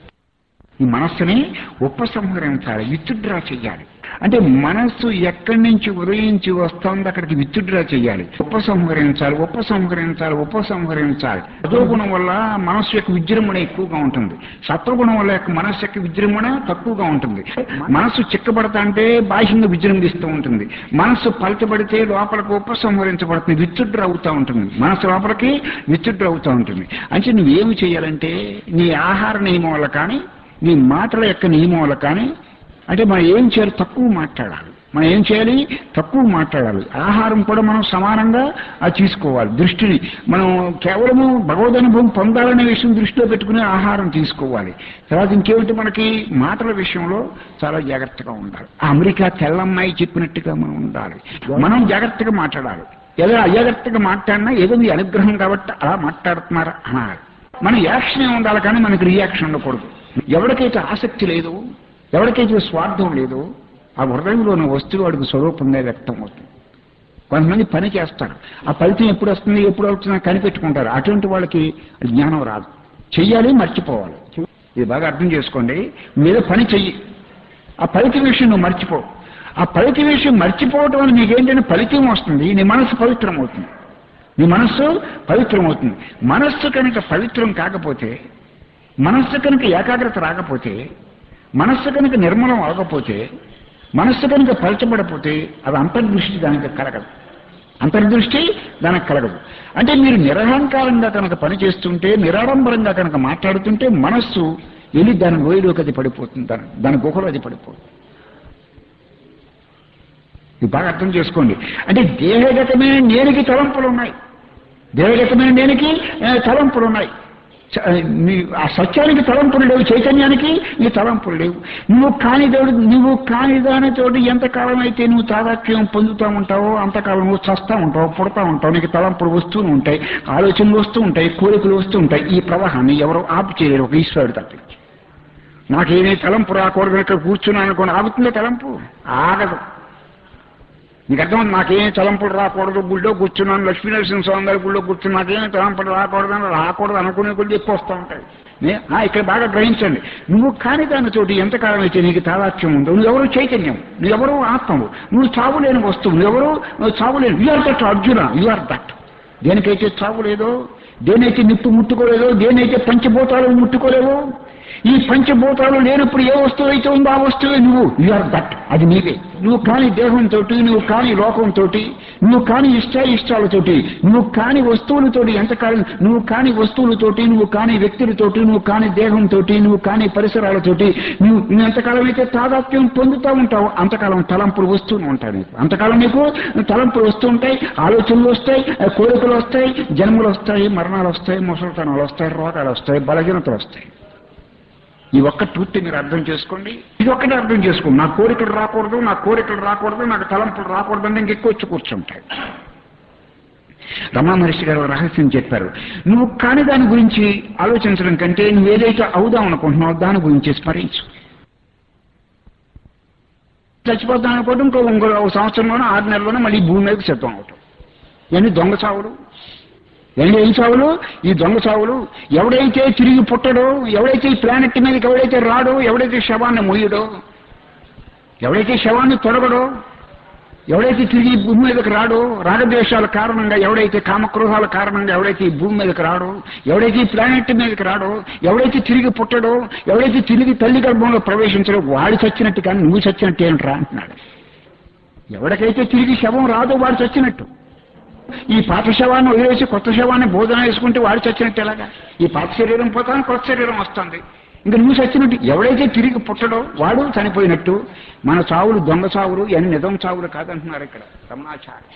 ఈ మనస్సుని ఉపసంహరించాలి విత్డ్రా చెయ్యాలి అంటే మనస్సు ఎక్కడి నుంచి ఉదయించి వస్తుందో అక్కడికి విత్డ్రా చెయ్యాలి ఉపసంహరించాలి ఉపసంహరించాలి ఉపసంహరించాలి రజోగుణం వల్ల మనస్సు యొక్క విజృంభణ ఎక్కువగా ఉంటుంది సత్వగుణం వల్ల యొక్క మనస్సు యొక్క విజృంభణ తక్కువగా ఉంటుంది మనస్సు చిక్కబడతా అంటే బాహ్యంగా విజృంభిస్తూ ఉంటుంది మనస్సు పలచబడితే లోపలికి ఉపసంహరించబడుతుంది విత్డ్రా అవుతూ ఉంటుంది మనస్సు లోపలికి విత్డ్రా అవుతూ ఉంటుంది అంటే నువ్వేమి చేయాలంటే నీ ఆహార నియమం వల్ల కానీ నీ మాటల యొక్క నియమం వల్ల కానీ అంటే మనం ఏం చేయాలి తక్కువ మాట్లాడాలి మనం ఏం చేయాలి తక్కువ మాట్లాడాలి ఆహారం కూడా మనం సమానంగా అది తీసుకోవాలి దృష్టిని మనం కేవలము భగవద్ అనుభవం పొందాలనే విషయం దృష్టిలో పెట్టుకుని ఆహారం తీసుకోవాలి తర్వాత ఇంకేమిటి మనకి మాటల విషయంలో చాలా జాగ్రత్తగా ఉండాలి ఆ అమెరికా తెల్లమ్మాయి చెప్పినట్టుగా మనం ఉండాలి మనం జాగ్రత్తగా మాట్లాడాలి ఏదో అజాగ్రత్తగా మాట్లాడినా ఏదో మీ అనుగ్రహం కాబట్టి అలా మాట్లాడుతున్నారా అనాలి మన యాక్షన్ ఉండాలి కానీ మనకి రియాక్షన్ ఉండకూడదు ఎవరికైతే ఆసక్తి లేదు ఎవరికైతే స్వార్థం లేదు ఆ హృదయంలో ఉన్న వస్తువు వాడికి స్వరూపంగా వ్యక్తం అవుతుంది కొంతమంది పని చేస్తారు ఆ ఫలితం ఎప్పుడు వస్తుంది ఎప్పుడు అవుతుందో కనిపెట్టుకుంటారు అటువంటి వాళ్ళకి జ్ఞానం రాదు చెయ్యాలి మర్చిపోవాలి ఇది బాగా అర్థం చేసుకోండి మీద పని చెయ్యి ఆ ఫలితం విషయం నువ్వు మర్చిపో ఆ ఫలిత విషయం మర్చిపోవటం వల్ల నీకేంటంటే ఫలితం వస్తుంది నీ మనసు పవిత్రం అవుతుంది నీ మనస్సు పవిత్రం అవుతుంది మనస్సు కనుక పవిత్రం కాకపోతే మనస్సు కనుక ఏకాగ్రత రాకపోతే మనస్సు కనుక నిర్మలం అవ్వకపోతే మనస్సు కనుక పరచబడపోతే అది అంతర్దృష్టి దానికి కలగదు అంతర్దృష్టి దానికి కలగదు అంటే మీరు నిరహంకారంగా కనుక పనిచేస్తుంటే నిరాడంబరంగా కనుక మాట్లాడుతుంటే మనస్సు వెళ్ళి దాని లోయలోకి అది పడిపోతుంది దాని దాని గుహలో అది పడిపోతుంది ఇది బాగా అర్థం చేసుకోండి అంటే దేహగతమైన నేనికి తలంపులు ఉన్నాయి దేహగతమైన నేనికి ఆ, తలంపులు ఉన్నాయి చ- నీ ఆ సత్యానికి తలంపులు లేవు చైతన్యానికి నీ తలంపులు లేవు నువ్వు కాని దేవుడు నువ్వు కాని దానితోటి ఎంతకాలం అయితే నువ్వు తాదాత్మ్యం పొందుతూ ఉంటావో అంతకాలం నువ్వు చస్తా ఉంటావు పుడతా ఉంటావు నీకు తలంపులు వస్తూనే ఉంటాయి ఆలోచనలు వస్తూ ఉంటాయి కోరికలు వస్తూ ఉంటాయి ఈ ప్రవాహాన్ని ఎవరు ఆపు చేయలేరు ఒక ఈశ్వరుడు తప్పించి నాకేమీ తలంపు రాకూడదు ఇక్కడ కూర్చున్నాను అనుకోండి ఆగుతుందే తలంపు ఆగదు నీకు అర్థం నాకేం తలంపులు రాకూడదు గుళ్ళో కూర్చున్నాను లక్ష్మీనరసింహ స్వామి గారి గుళ్ళో కూర్చుని నాకేం తలంపులు రాకూడదు అని రాకూడదు అనుకునే కొద్ది ఎక్కువ వస్తూ ఉంటాయి నే- ఆ, ఇక్కడ బాగా గ్రహించండి నువ్వు కాని దానితోటి ఎంతకాలం అయితే నీకు తాదాత్యం ఉందో నువ్వెవరు చైతన్యం నువ్వెవరు ఆత్మవు నువ్వు చావులేని వస్తువు నువ్వెవరు నువ్వు చావులేని you are that Arjuna you are that దేనికైతే చావు లేదో దేనైతే నిప్పు ముట్టుకోలేదో దేనైతే పంచభూతాలు ముట్టుకోలేవో ఈ పంచభూతాలు లేనప్పుడు ఏ వస్తువు అయితే ఉందో ఆ వస్తువే నువ్వు యు ఆర్ దట్ అది నీవే నువ్వు కాని దేహంతో నువ్వు కాని లోకంతో నువ్వు కాని ఇష్ట ఇష్టాలతోటి నువ్వు కాని వస్తువులతోటి ఎంతకాలం నువ్వు కాని వస్తువులతోటి నువ్వు కాని వ్యక్తులతోటి నువ్వు కాని దేహంతో నువ్వు కాని పరిసరాలతోటి నువ్వు నువ్వు ఎంతకాలం అయితే తాదాత్మ్యం పొందుతూ ఉంటావు అంతకాలం తలంపులు వస్తూనే ఉంటాయి నీకు అంతకాలం నీకు తలంపులు వస్తూ ఉంటాయి ఆలోచనలు వస్తాయి కోరికలు వస్తాయి జన్మలు వస్తాయి మరణాలు వస్తాయి ముసలితనాలు వస్తాయి రోగాలు వస్తాయి బలహీనతలు వస్తాయి ఈ ఒక్క ట్రూత్ మీరు అర్థం చేసుకోండి ఇది ఒక్కటే అర్థం చేసుకోండి నా కోరికలు రాకూడదు నా కోరికలు రాకూడదు నాకు తలంపులు రాకూడదు అంటే ఇంకెక్కువ వచ్చి కూర్చుంటాయి రమణ మహర్షి గారు రహస్యం చెప్పారు నువ్వు కాని దాని గురించి ఆలోచించడం కంటే నువ్వు ఏదైతే అవుదాం అనుకుంటున్నావో దాని గురించి స్మరించు చచ్చిపోతాం అనుకోవడం ఇంకో ఇంకో ఒక సంవత్సరంలోనో ఆరు నెలల్లోనో మళ్ళీ భూమి మీదకి సిద్ధం అవటం ఇవన్నీ దొంగ చావులు ఇవన్నీ ఏం చావులు ఈ దొంగ చావులు ఎవడైతే తిరిగి పుట్టడో ఎవడైతే ఈ ప్లానెట్ మీదకి ఎవడైతే రాడో ఎవడైతే శవాన్ని మొయ్యడో ఎవడైతే శవాన్ని తొడగడో ఎవడైతే తిరిగి ఈ భూమి మీదకి రాడో రాగద్వేషాల కారణంగా ఎవడైతే కామక్రోహాల కారణంగా ఎవడైతే ఈ భూమి మీదకి రాడో ఎవడైతే ఈ ప్లానెట్ మీదకి రాడో ఎవడైతే తిరిగి పుట్టడో ఎవడైతే తిరిగి తల్లి గర్భంలో ప్రవేశించడో వాడు చచ్చినట్టు కానీ నువ్వు చచ్చినట్టు ఏంట్రా అంటున్నాడు ఎవరికైతే తిరిగి శవం రాదో వాడు చచ్చినట్టు ఈ పాత శవాన్ని వదిలేసి కొత్త శవాన్ని భోజనం వేసుకుంటే వాడు చచ్చినట్టు ఎలాగా ఈ పాత శరీరం పోతాను కొత్త శరీరం వస్తుంది ఇంకా నువ్వు చచ్చినట్టు ఎవడైతే తిరిగి పుట్టడో వాడు చనిపోయినట్టు మన చావులు దొంగ చావులు ఎన్ని నిజం చావులు కాదంటున్నారు ఇక్కడ రమణాచార్య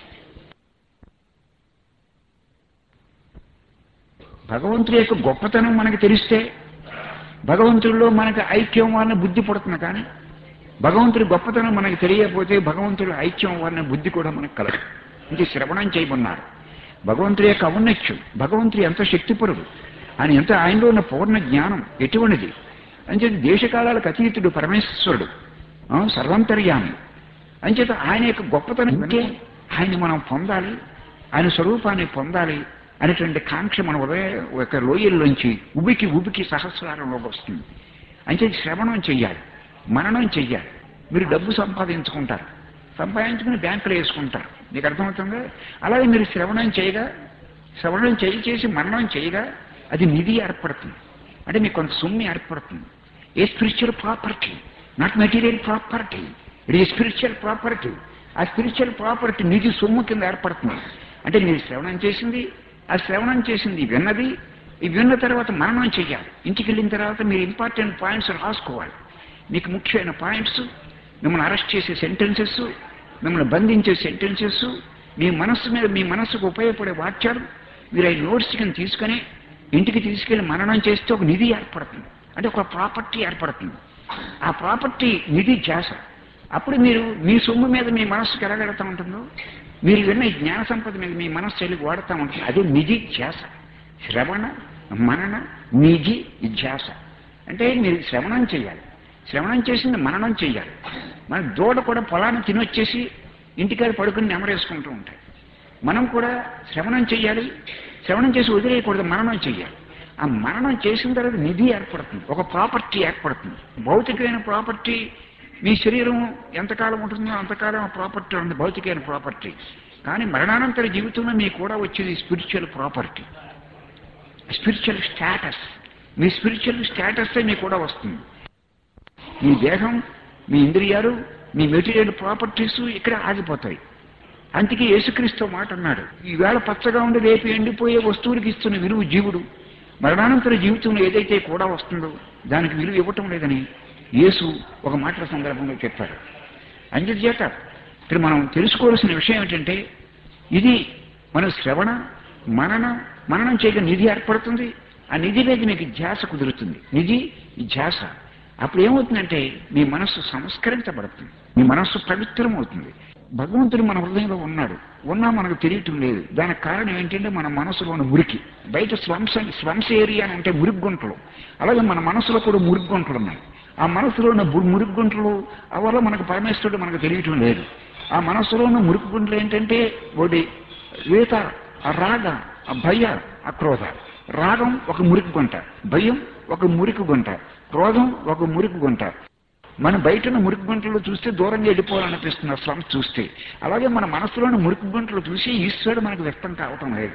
భగవంతుడి యొక్క గొప్పతనం మనకు తెలిస్తే భగవంతుడిలో మనకు ఐక్యం అన్న బుద్ధి పుడుతుంది కానీ భగవంతుడి గొప్పతనం మనకు తెలియకపోతే భగవంతుడి ఐక్యం అన్న బుద్ధి కూడా మనకు కలగదు ఇది శ్రవణం చేయమన్నారు భగవంతుడి యొక్క ఔన్నత్యం భగవంతుడు ఎంత శక్తిపరుడు ఆయన ఎంత ఆయనలో ఉన్న పూర్ణ జ్ఞానం ఎటువంటిది అంచేత దేశకాలాలకు అతీతుడు పరమేశ్వరుడు ఆ, సర్వంతర్యామి అంచేత ఆయన యొక్క గొప్పతనం ఉంటే ఆయన్ని మనం పొందాలి ఆయన స్వరూపాన్ని పొందాలి అనేటువంటి కాంక్ష మన ఉదయ ఒక లోయల్లోంచి ఉబికి ఉబికి సహస్రారంలోకి వస్తుంది అంచేత శ్రవణం చెయ్యాలి మననం చెయ్యాలి మీరు డబ్బు సంపాదించుకుంటారు సంపాదించుకుని బ్యాంకులో వేసుకుంటారు మీకు అర్థమవుతుందా అలాగే మీరు శ్రవణం చేయగా శ్రవణం చేయి చేసి మరణం చేయగా అది నిధి ఏర్పడుతుంది అంటే మీకు కొంత సొమ్ము ఏర్పడుతుంది a spiritual property not material property it ఈ స్పిరిచువల్ ప్రాపర్టీ ఆ స్పిరిచువల్ ప్రాపర్టీ నిధి సొమ్ము కింద ఏర్పడుతుంది అంటే మీరు శ్రవణం చేసింది ఆ శ్రవణం చేసింది విన్నది ఈ విన్న తర్వాత మరణం చెయ్యాలి ఇంటికి వెళ్ళిన తర్వాత మీరు ఇంపార్టెంట్ పాయింట్స్ రాసుకోవాలి మీకు ముఖ్యమైన పాయింట్స్ మిమ్మల్ని అరెస్ట్ చేసే సెంటెన్సెస్ మిమ్మల్ని బంధించే సెంటెన్సెస్ మీ మనస్సు మీద మీ మనస్సుకు ఉపయోగపడే వాక్యాలు మీరు ఈ నోట్స్ కింద తీసుకొని ఇంటికి తీసుకెళ్లి మననం చేస్తే ఒక నిధి ఏర్పడుతుంది అంటే ఒక ప్రాపర్టీ ఏర్పడుతుంది ఆ ప్రాపర్టీ నిధి ధ్యాస అప్పుడు మీరు మీ సొమ్ము మీద మీ మనస్సుకు ఎలాగెడతా ఉంటుందో మీరు విన్న ఈ జ్ఞాన సంపద మీద మీ మనస్సు వెళ్ళి వాడుతూ ఉంటుంది అదే నిధి ధ్యాస శ్రవణ మనన నిధి ధ్యాస అంటే మీరు శ్రవణం చేయాలి శ్రవణం చేసింది మననం చెయ్యాలి మన దూడ కూడా పొలాన్ని తినొచ్చేసి ఇంటికాడ పడుకుని నెమరేసుకుంటూ ఉంటాయి మనం కూడా శ్రవణం చెయ్యాలి శ్రవణం చేసి వదిలేయకూడదు మననం చెయ్యాలి ఆ మననం చేసిన తర్వాత నిధి ఏర్పడుతుంది ఒక ప్రాపర్టీ ఏర్పడుతుంది భౌతికమైన ప్రాపర్టీ మీ శరీరం ఎంతకాలం ఉంటుందో అంతకాలం ఆ ప్రాపర్టీ ఉంది భౌతికమైన ప్రాపర్టీ కానీ మరణానంతర జీవితంలో మీకు కూడా వచ్చేది స్పిరిచువల్ ప్రాపర్టీ స్పిరిచువల్ స్టేటస్ మీ స్పిరిచువల్ స్టేటస్ మీకు కూడా వస్తుంది మీ దేహం మీ ఇంద్రియాలు మీ మెటీరియల్ ప్రాపర్టీస్ ఇక్కడ ఆగిపోతాయి అందుకే యేసుక్రీస్తు మాట అన్నాడు ఈవేళ పచ్చగా ఉండి రేపు ఎండిపోయే వస్తువులకి ఇస్తున్న విలువ జీవుడు మరణానంతర జీవితంలో ఏదైతే కూడా వస్తుందో దానికి విలువ ఇవ్వటం లేదని యేసు ఒక మాటల సందర్భంలో చెప్పారు అంచేత ఇక్కడ మనం తెలుసుకోవాల్సిన విషయం ఏమిటంటే ఇది మన శ్రవణ మనన మననం చేయగా నిధి ఏర్పడుతుంది ఆ నిధి మీద మీకు ధ్యాస కుదురుతుంది నిధి ధ్యాస అప్పుడు ఏమవుతుందంటే మీ మనస్సు సంస్కరించబడుతుంది మీ మనస్సు పవిత్రమవుతుంది భగవంతుడు మన హృదయంలో ఉన్నాడు ఉన్నా మనకు తెలియటం లేదు దానికి కారణం ఏంటంటే మన మనసులో ఉన్న మురికి బయట స్లమ్స్ అని స్లమ్స్ ఏరియా అని అంటే మురికి గుంటలు అలాగే మన మనసులో కూడా మురికి గుంటలు ఉన్నాయి ఆ మనసులో ఉన్న బు- మురికి గుంటలు ఆ వల్ల మనకు పరమేశ్వరుడు మనకు తెలియటం లేదు ఆ మనసులో ఉన్న మురికి గుంటలు ఏంటంటే ఒకటి వేత ఆ రాగ ఆ భయ ఆ క్రోధ రాగం ఒక మురికి గుంట భయం ఒక మురికి గుంట క్రోధం ఒక మురికి గుంట మన బయట ఉన్న మురికి గుంటలు చూస్తే దూరంగా వెళ్ళిపోవాలనిపిస్తుంది ఆ స్లమ్స్ చూస్తే అలాగే మన మనసులోని మురికి గుంటలు చూసి ఈశ్వరుడు మనకు వ్యక్తం కావటం లేదు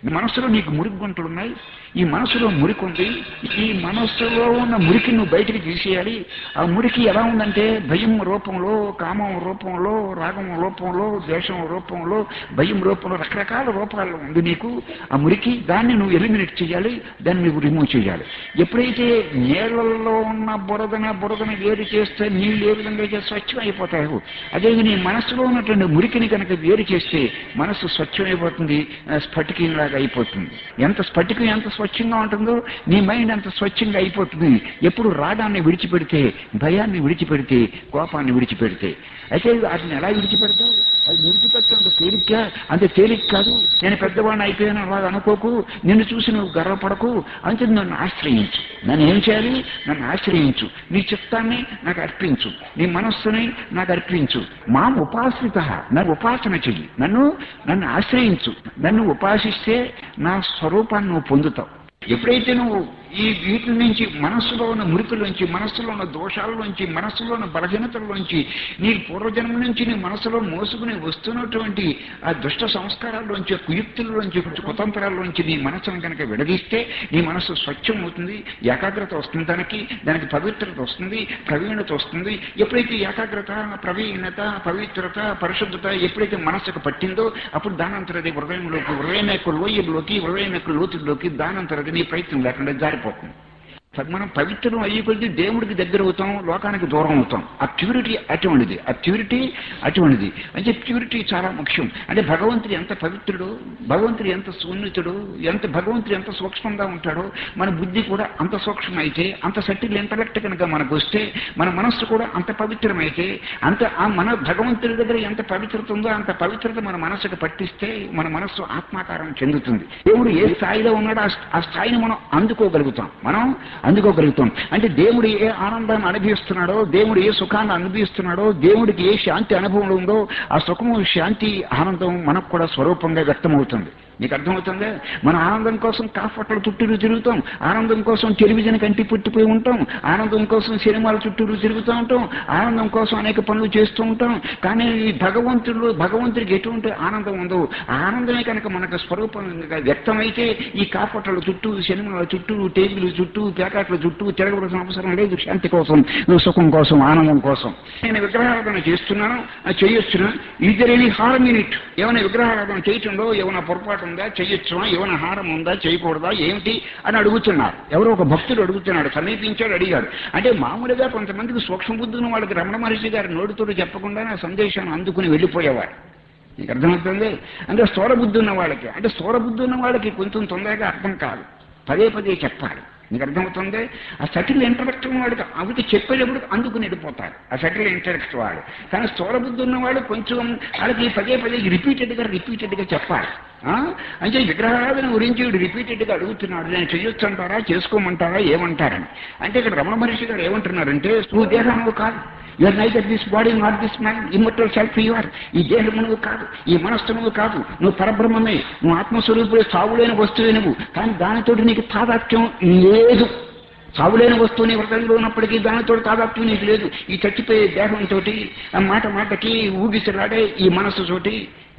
మనసులో నీకు మురికి గుంటలు ఉన్నాయి ఈ మనసులో మురికి ఉంది ఈ మనస్సులో ఉన్న మురికి నువ్వు బయటికి తీసేయాలి ఆ మురికి ఎలా ఉందంటే భయం రూపంలో కామం రూపంలో రాగం రూపంలో ద్వేషం రూపంలో భయం రూపంలో రకరకాల రూపాల్లో ఉంది నీకు ఆ మురికి దాన్ని నువ్వు ఎలిమినేట్ చేయాలి దాన్ని నువ్వు రిమూవ్ చేయాలి ఎప్పుడైతే నీళ్ళల్లో ఉన్న బురదన బురదన వేరు చేస్తే నీళ్ళు ఏ విధంగా అయితే స్వచ్ఛం అయిపోతాయో అదే నీ మనసులో ఉన్నటువంటి మురికిని కనుక వేరు చేస్తే మనసు స్వచ్ఛమైపోతుంది ఆ, స్ఫటికంలాగా అయిపోతుంది ఎంత స్ఫటికం ఎంత స్వచ్ఛంగా ఉంటుందో నీ మైండ్ అంత స్వచ్ఛంగా అయిపోతుంది ఎప్పుడు రాగాన్ని విడిచిపెడితే భయాన్ని విడిచిపెడితే కోపాన్ని విడిచిపెడితే అయితే వాటిని ఎలా విడిచిపెడతావు అది విడిచిపెట్టడం అంత తేలిక అంత తేలిక కాదు నేను పెద్దవాడిని అయిపోయాను అలాగ అనుకోకు నిన్ను చూసి నువ్వు గర్వపడకు అంతే నన్ను ఆశ్రయించు నన్ను ఏం చేయాలి నన్ను ఆశ్రయించు నీ చిత్తాన్ని నాకు అర్పించు నీ మనస్సుని నాకు అర్పించు మా ఉపాసిత నన్ను ఉపాసన చెయ్యి నన్ను నన్ను ఆశ్రయించు నన్ను ఉపాసిస్తే నా స్వరూపాన్ని నువ్వు పొందుతావు ఎప్పుడైతే నువ్వు ఈ వీటి నుంచి మనస్సులో ఉన్న మురికులోంచి మనస్సులో ఉన్న దోషాలలోంచి మనస్సులో ఉన్న బలహీనతల్లోంచి నీ పూర్వజన్మ నుంచి నీ మనసులో మోసుకుని వస్తున్నటువంటి ఆ దుష్ట సంస్కారాల్లోంచి కుయుక్తుల్లోంచి కుతంత్రాల్లోంచి నీ మనస్సును కనుక విడదీస్తే నీ మనస్సు స్వచ్ఛం అవుతుంది ఏకాగ్రత వస్తుంది దానికి దానికి పవిత్రత వస్తుంది ప్రవీణత వస్తుంది ఎప్పుడైతే ఏకాగ్రత ప్రవీణత పవిత్రత పరిశుద్ధత ఎప్పుడైతే మనస్సుకు పట్టిందో అప్పుడు దానంతరది హృదయంలోకి హృదయం యొక్క లోయలోకి హృదయం యొక్క లోతుల్లోకి దానంతరది నీ ప్రయత్నం లేకుండా జారిపోతుంది మనం పవిత్రం అయ్యి కొద్ది దేవుడికి దగ్గర అవుతాం లోకానికి దూరం అవుతాం ఆ ప్యూరిటీ అటువంటిది ఆ ప్యూరిటీ అటువంటిది అంటే ప్యూరిటీ చాలా ముఖ్యం అంటే భగవంతుడు ఎంత పవిత్రుడు భగవంతుడు ఎంత సున్నితుడు ఎంత భగవంతుడు ఎంత సూక్ష్మంగా ఉంటాడో మన బుద్ధి కూడా అంత సూక్ష్మమైతే అంత సటిల్ ఇంటలెక్ట్ కనుక మనకు వస్తే మన మనస్సు కూడా అంత పవిత్రమైతే అంత ఆ మన భగవంతుడి దగ్గర ఎంత పవిత్రత ఉందో అంత పవిత్రత మన మనసుకు పట్టిస్తే మన మనస్సు ఆత్మాకారం చెందుతుంది దేవుడు ఏ స్థాయిలో ఉన్నాడో ఆ- ఆ స్థాయిని మనం అందుకోగలుగుతాం మనం అందుకోగలుగుతాం అంటే దేవుడు ఏ ఆనందాన్ని అనుభవిస్తున్నాడో దేవుడు ఏ సుఖాన్ని అనుభవిస్తున్నాడో దేవుడికి ఏ శాంతి అనుభవం ఉందో ఆ సుఖము శాంతి ఆనందం మనకు కూడా స్వరూపంగా వ్యక్తమవుతుంది నీకు అర్థమవుతుందా మన ఆనందం కోసం కాఫట్ల చుట్టూరు తిరుగుతాం ఆనందం కోసం టెలివిజన్ కంటి పుట్టిపోయి ఉంటాం ఆనందం కోసం సినిమాల చుట్టూరు తిరుగుతూ ఉంటాం ఆనందం కోసం అనేక పనులు చేస్తూ ఉంటాం కానీ ఈ భగవంతుడు భగవంతుడికి ఎటువంటి ఆనందం ఉందో ఆ ఆనందమే కనుక మనకు స్వరూపంగా వ్యక్తమైతే ఈ కాపట్ల చుట్టూ సినిమాల చుట్టూ టేబుల్ చుట్టూ ప్యాకెట్ల చుట్టూ తిరగవలసిన అవసరం లేదు శాంతి కోసం సుఖం కోసం ఆనందం కోసం నేను విగ్రహారాధన చేస్తున్నాను అది చేయొచ్చునా ఇద్దరు ఎనీ హారం ఇట్ ఏమైనా విగ్రహారాధన చేయటంలో ఏమైనా పొరపాటు ఉందా చేయొచ్చునా ఏమైనా హారం ఉందా చేయకూడదా ఏమిటి అని అడుగుతున్నారు ఎవరో ఒక భక్తుడు అడుగుతున్నాడు సమీపించాడు అడిగాడు అంటే మామూలుగా కొంతమందికి సూక్ష్మ బుద్ధి ఉన్న వాళ్ళకి రమణ మహర్షి గారి నోటితో చెప్పకుండా ఆ సందేశాన్ని అందుకుని వెళ్ళిపోయేవారు నీకు అర్థమవుతుంది అంటే స్థూల బుద్ధి ఉన్న వాళ్ళకి అంటే స్థూల బుద్ధి ఉన్న వాళ్ళకి కొంచెం తొందరగా అర్థం కాదు పదే పదే చెప్పాలి నీకు అర్థమవుతుంది ఆ సటిల్ ఇంటలెక్ట్ వాడికి అవికి చెప్పేటప్పుడు అందుకుని వెళ్ళిపోతారు ఆ సటిల్ ఇంటలెక్ట్ వాడు కానీ స్థూల బుద్ధి ఉన్నవాడు కొంచెం వాళ్ళకి పదే పదే రిపీటెడ్గా రిపీటెడ్గా చెప్పాలి ఆ? అంటే విగ్రహారాధన గురించి వీడు రిపీటెడ్గా అడుగుతున్నాడు నేను చేయొచ్చు అంటారా చేసుకోమంటారా ఏమంటారని అంటే ఇక్కడ రమణ మహర్షి గారు ఏమంటున్నారంటే నువ్వు దేహం నువ్వు కాదు your neither this body not this mind immortal self your ఈ దేహం నువ్వు కాదు ఈ మనస్సు నువ్వు కాదు నువ్వు పరబ్రహ్మమే నువ్వు ఆత్మస్వరూపుడే సావులేని వస్తువే నువ్వు కానీ దానితోటి నీకు తాదాత్మ్యం లేదు సావులేని వస్తువు నీ హృదయంలో ఉన్నప్పటికీ దానితో తాదాత్మ్యం నీకు లేదు ఈ చచ్చిపోయే దేహంతో ఆ మాట మాటకి ఊగిసలాడే ఈ మనస్సు తోటి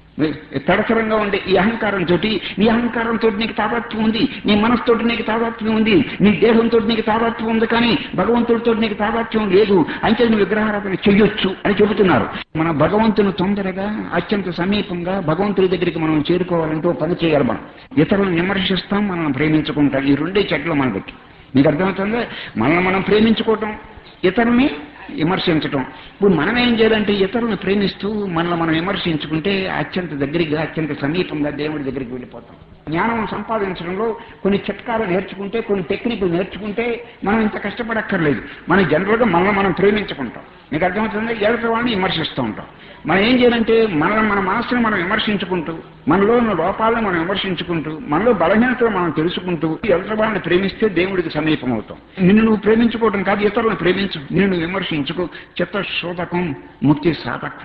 తడసరంగా ఉండే ఈ అహంకారంతో నీ అహంకారంతో నీకు తాదాత్మ్యం ఉంది నీ మనసుతోటి నీకు తాదాత్మ్యం ఉంది నీ దేహంతో నీకు తాదాత్మ్యం ఉంది కానీ భగవంతుడితో నీకు తాదాత్మ్యం లేదు అంటే నువ్వు విగ్రహారాధన చెయ్యొచ్చు అని చెబుతున్నారు మన భగవంతుని తొందరగా అత్యంత సమీపంగా భగవంతుడి దగ్గరికి మనం చేరుకోవాలంటే ఓ పని చేయాలి మనం ఇతరులను విమర్శిస్తాం మనం ప్రేమించుకుంటాం ఈ రెండే చెట్లు మనకి మీకు అర్థమవుతుందా మనల్ని మనం ప్రేమించుకోవటం ఇతరుల్ని విమర్శించటం ఇప్పుడు మనం ఏం చేయాలంటే ఇతరులను ప్రేమిస్తూ మనల్ని మనం విమర్శించుకుంటే అత్యంత దగ్గరగా అత్యంత సమీపంగా దేవుడి దగ్గరికి వెళ్ళిపోతాం జ్ఞానం సంపాదించడంలో కొన్ని చిట్కాలు నేర్చుకుంటే కొన్ని టెక్నిక్లు నేర్చుకుంటే మనం ఇంత కష్టపడక్కర్లేదు మనం జనరల్గా మనల్ని మనం ప్రేమించుకుంటాం మీకు అర్థమవుతుంది ఎదుటి వాళ్ళని విమర్శిస్తూ ఉంటాం మనం ఏం చేయాలంటే మనల్ని మన మనసును మనం విమర్శించుకుంటూ మనలో ఉన్న లోపాలను మనం విమర్శించుకుంటూ మనలో బలహీనతలు మనం తెలుసుకుంటూ ఎదుటి వాళ్ళని ప్రేమిస్తే దేవుడికి సమీపం అవుతాం నిన్ను నువ్వు ప్రేమించుకోవడం కాదు ఇతరులను ప్రేమించు నిన్ను నువ్వు విమర్శించుకో చిత్త శోధకం ముక్తి సాధకం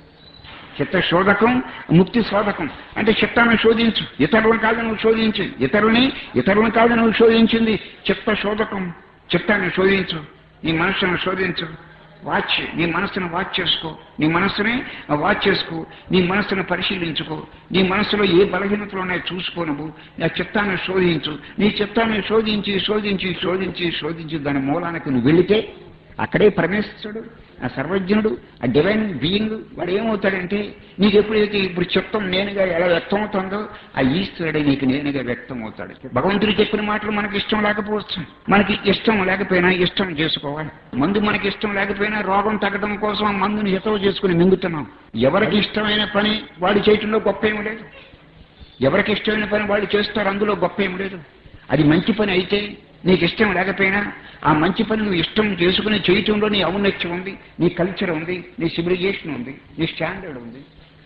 చిత్త శోధకం ముక్తి శోధకం అంటే చిత్తాన్ని శోధించు ఇతరులను కాదు నువ్వు శోధించు ఇతరులని ఇతరులను కాదు నువ్వు శోధించింది చిత్త శోధకం చిత్తాన్ని శోధించు నీ మనస్సును శోధించు వాచ్ నీ మనస్సును వాచ్ చేసుకో నీ మనస్సుని వాచ్ చేసుకో నీ మనస్సును పరిశీలించుకో నీ మనస్సులో ఏ బలహీనతలు ఉన్నాయో చూసుకో నువ్వు నా చిత్తాన్ని శోధించు నీ చిత్తాన్ని శోధించి శోధించి శోధించి శోధించి దాని మూలానికి నువ్వు వెళితే అక్కడే పరమేశ్వరుడు ఆ సర్వజ్ఞుడు ఆ డివైన్ బీయింగ్ వాడు ఏమవుతాడంటే నీకు ఎప్పుడైతే ఇప్పుడు చిత్తం నేనుగా ఎలా వ్యక్తం అవుతుందో ఆ ఈశ్వరుడే నీకు నేనుగా వ్యక్తం అవుతాడు భగవంతుడు చెప్పిన మాటలు మనకి ఇష్టం లేకపోవచ్చు మనకి ఇష్టం లేకపోయినా ఇష్టం చేసుకోవాలి మందు మనకి ఇష్టం లేకపోయినా రోగం తగ్గడం కోసం ఆ మందుని హితవు చేసుకుని మింగుతున్నాం ఎవరికి ఇష్టమైన పని వాడు చేయటంలో గొప్ప ఏమి లేదు ఎవరికి ఇష్టమైన పని వాళ్ళు చేస్తారు అందులో గొప్ప ఏమి లేదు అది మంచి పని అయితే నీకు ఇష్టం లేకపోయినా ఆ మంచి పని నువ్వు ఇష్టం చేసుకుని చేయటంలో నీ ఔన్నత్యం ఉంది నీ కల్చర్ ఉంది నీ సివిలైజేషన్ ఉంది నీ స్టాండర్డ్ ఉంది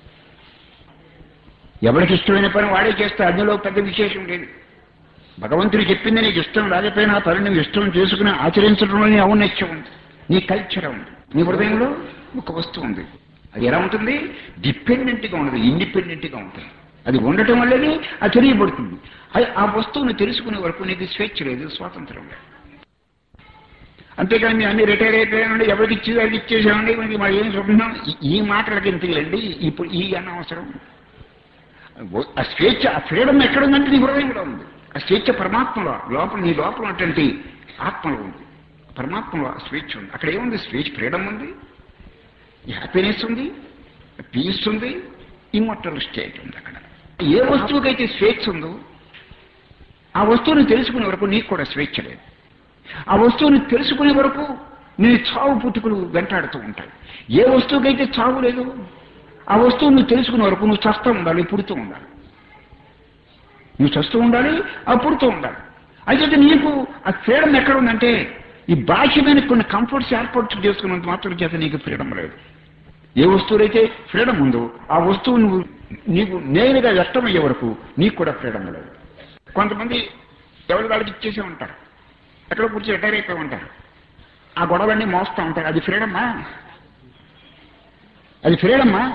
ఎవరికి ఇష్టమైన పని వాడే చేస్తే అందులో పెద్ద విశేషం లేదు భగవంతుడు చెప్పింది నీకు ఇష్టం లేకపోయినా ఆ పని నువ్వు ఇష్టం చేసుకుని ఆచరించడంలో నీ ఔన్నత్యం ఉంది నీ కల్చర్ ఉంది నీ హృదయంలో ఒక వస్తువు ఉంది అది ఎలా ఉంటుంది డిపెండెంట్ గా ఉండదు ఇండిపెండెంట్ గా ఉంటుంది అది ఉండటం వల్లనే అది తెలియబడుతుంది అది ఆ వస్తువును తెలుసుకునే వరకు నీకు స్వేచ్ఛ లేదు స్వాతంత్రం లేదు అంతేకాని మేము అన్ని రిటైర్ అయిపోయామండి ఎవరికి ఇచ్చి అది ఇచ్చేసామండి మనకి మరి ఏం చూస్తున్నాం ఈ- ఈ మాటలకి ఎందుకులేండి ఇప్పుడు ఈ అనవసరం ఆ స్వేచ్ఛ ఆ ఫ్రీడమ్ ఎక్కడుందంటే నీ హృదయంలో ఉంది ఆ స్వేచ్ఛ పరమాత్మలో లోపల నీ లోపల ఉన్నటువంటి ఆత్మలో ఉంది పరమాత్మలో ఆ స్వేచ్ఛ ఉంది అక్కడ ఏముంది స్వేచ్ఛ ఫ్రీడమ్ ఉంది హ్యాపీనెస్ ఉంది పీస్ ఉంది ఇమ్మర్టల్ స్టేట్ ఉంది అక్కడ ఏ వస్తువుకైతే స్వేచ్ఛ ఉందో ఆ వస్తువుని తెలుసుకునే వరకు నీకు కూడా స్వేచ్ఛ లేదు ఆ వస్తువుని తెలుసుకునే వరకు నీ చావు పుట్టుకులు వెంటాడుతూ ఉంటాయి ఏ వస్తువుకైతే చావు లేదు ఆ వస్తువు నువ్వు తెలుసుకునే వరకు నువ్వు చస్తూ ఉండాలి పుడుతూ ఉండాలి నువ్వు చస్తూ ఉండాలి ఆ పుడుతూ ఉండాలి అయితే నీకు ఆ ఫ్రీడమ్ ఎక్కడ ఉందంటే ఈ బాహ్యమైన కొన్ని కంఫర్ట్స్ ఏర్పాటు చేసుకున్నంత మాత్రం చేత నీకు ఫ్రీడమ్ లేదు ఏ వస్తువులైతే ఫ్రీడమ్ ఉందో ఆ వస్తువు నువ్వు నీకు నేరుగా వ్యక్తమయ్యే వరకు నీకు కూడా ఫ్రీడమ్ లేదు కొంతమంది ఎవరి వాళ్ళకి ఇచ్చేసే ఉంటారు ఎక్కడో కూర్చొని రిటైర్ అయిపోయి ఉంటారు ఆ గొడవలన్నీ మోస్తూ ఉంటారు అది ఫ్రీడమ్మా అది ఫ్రీడమ్మా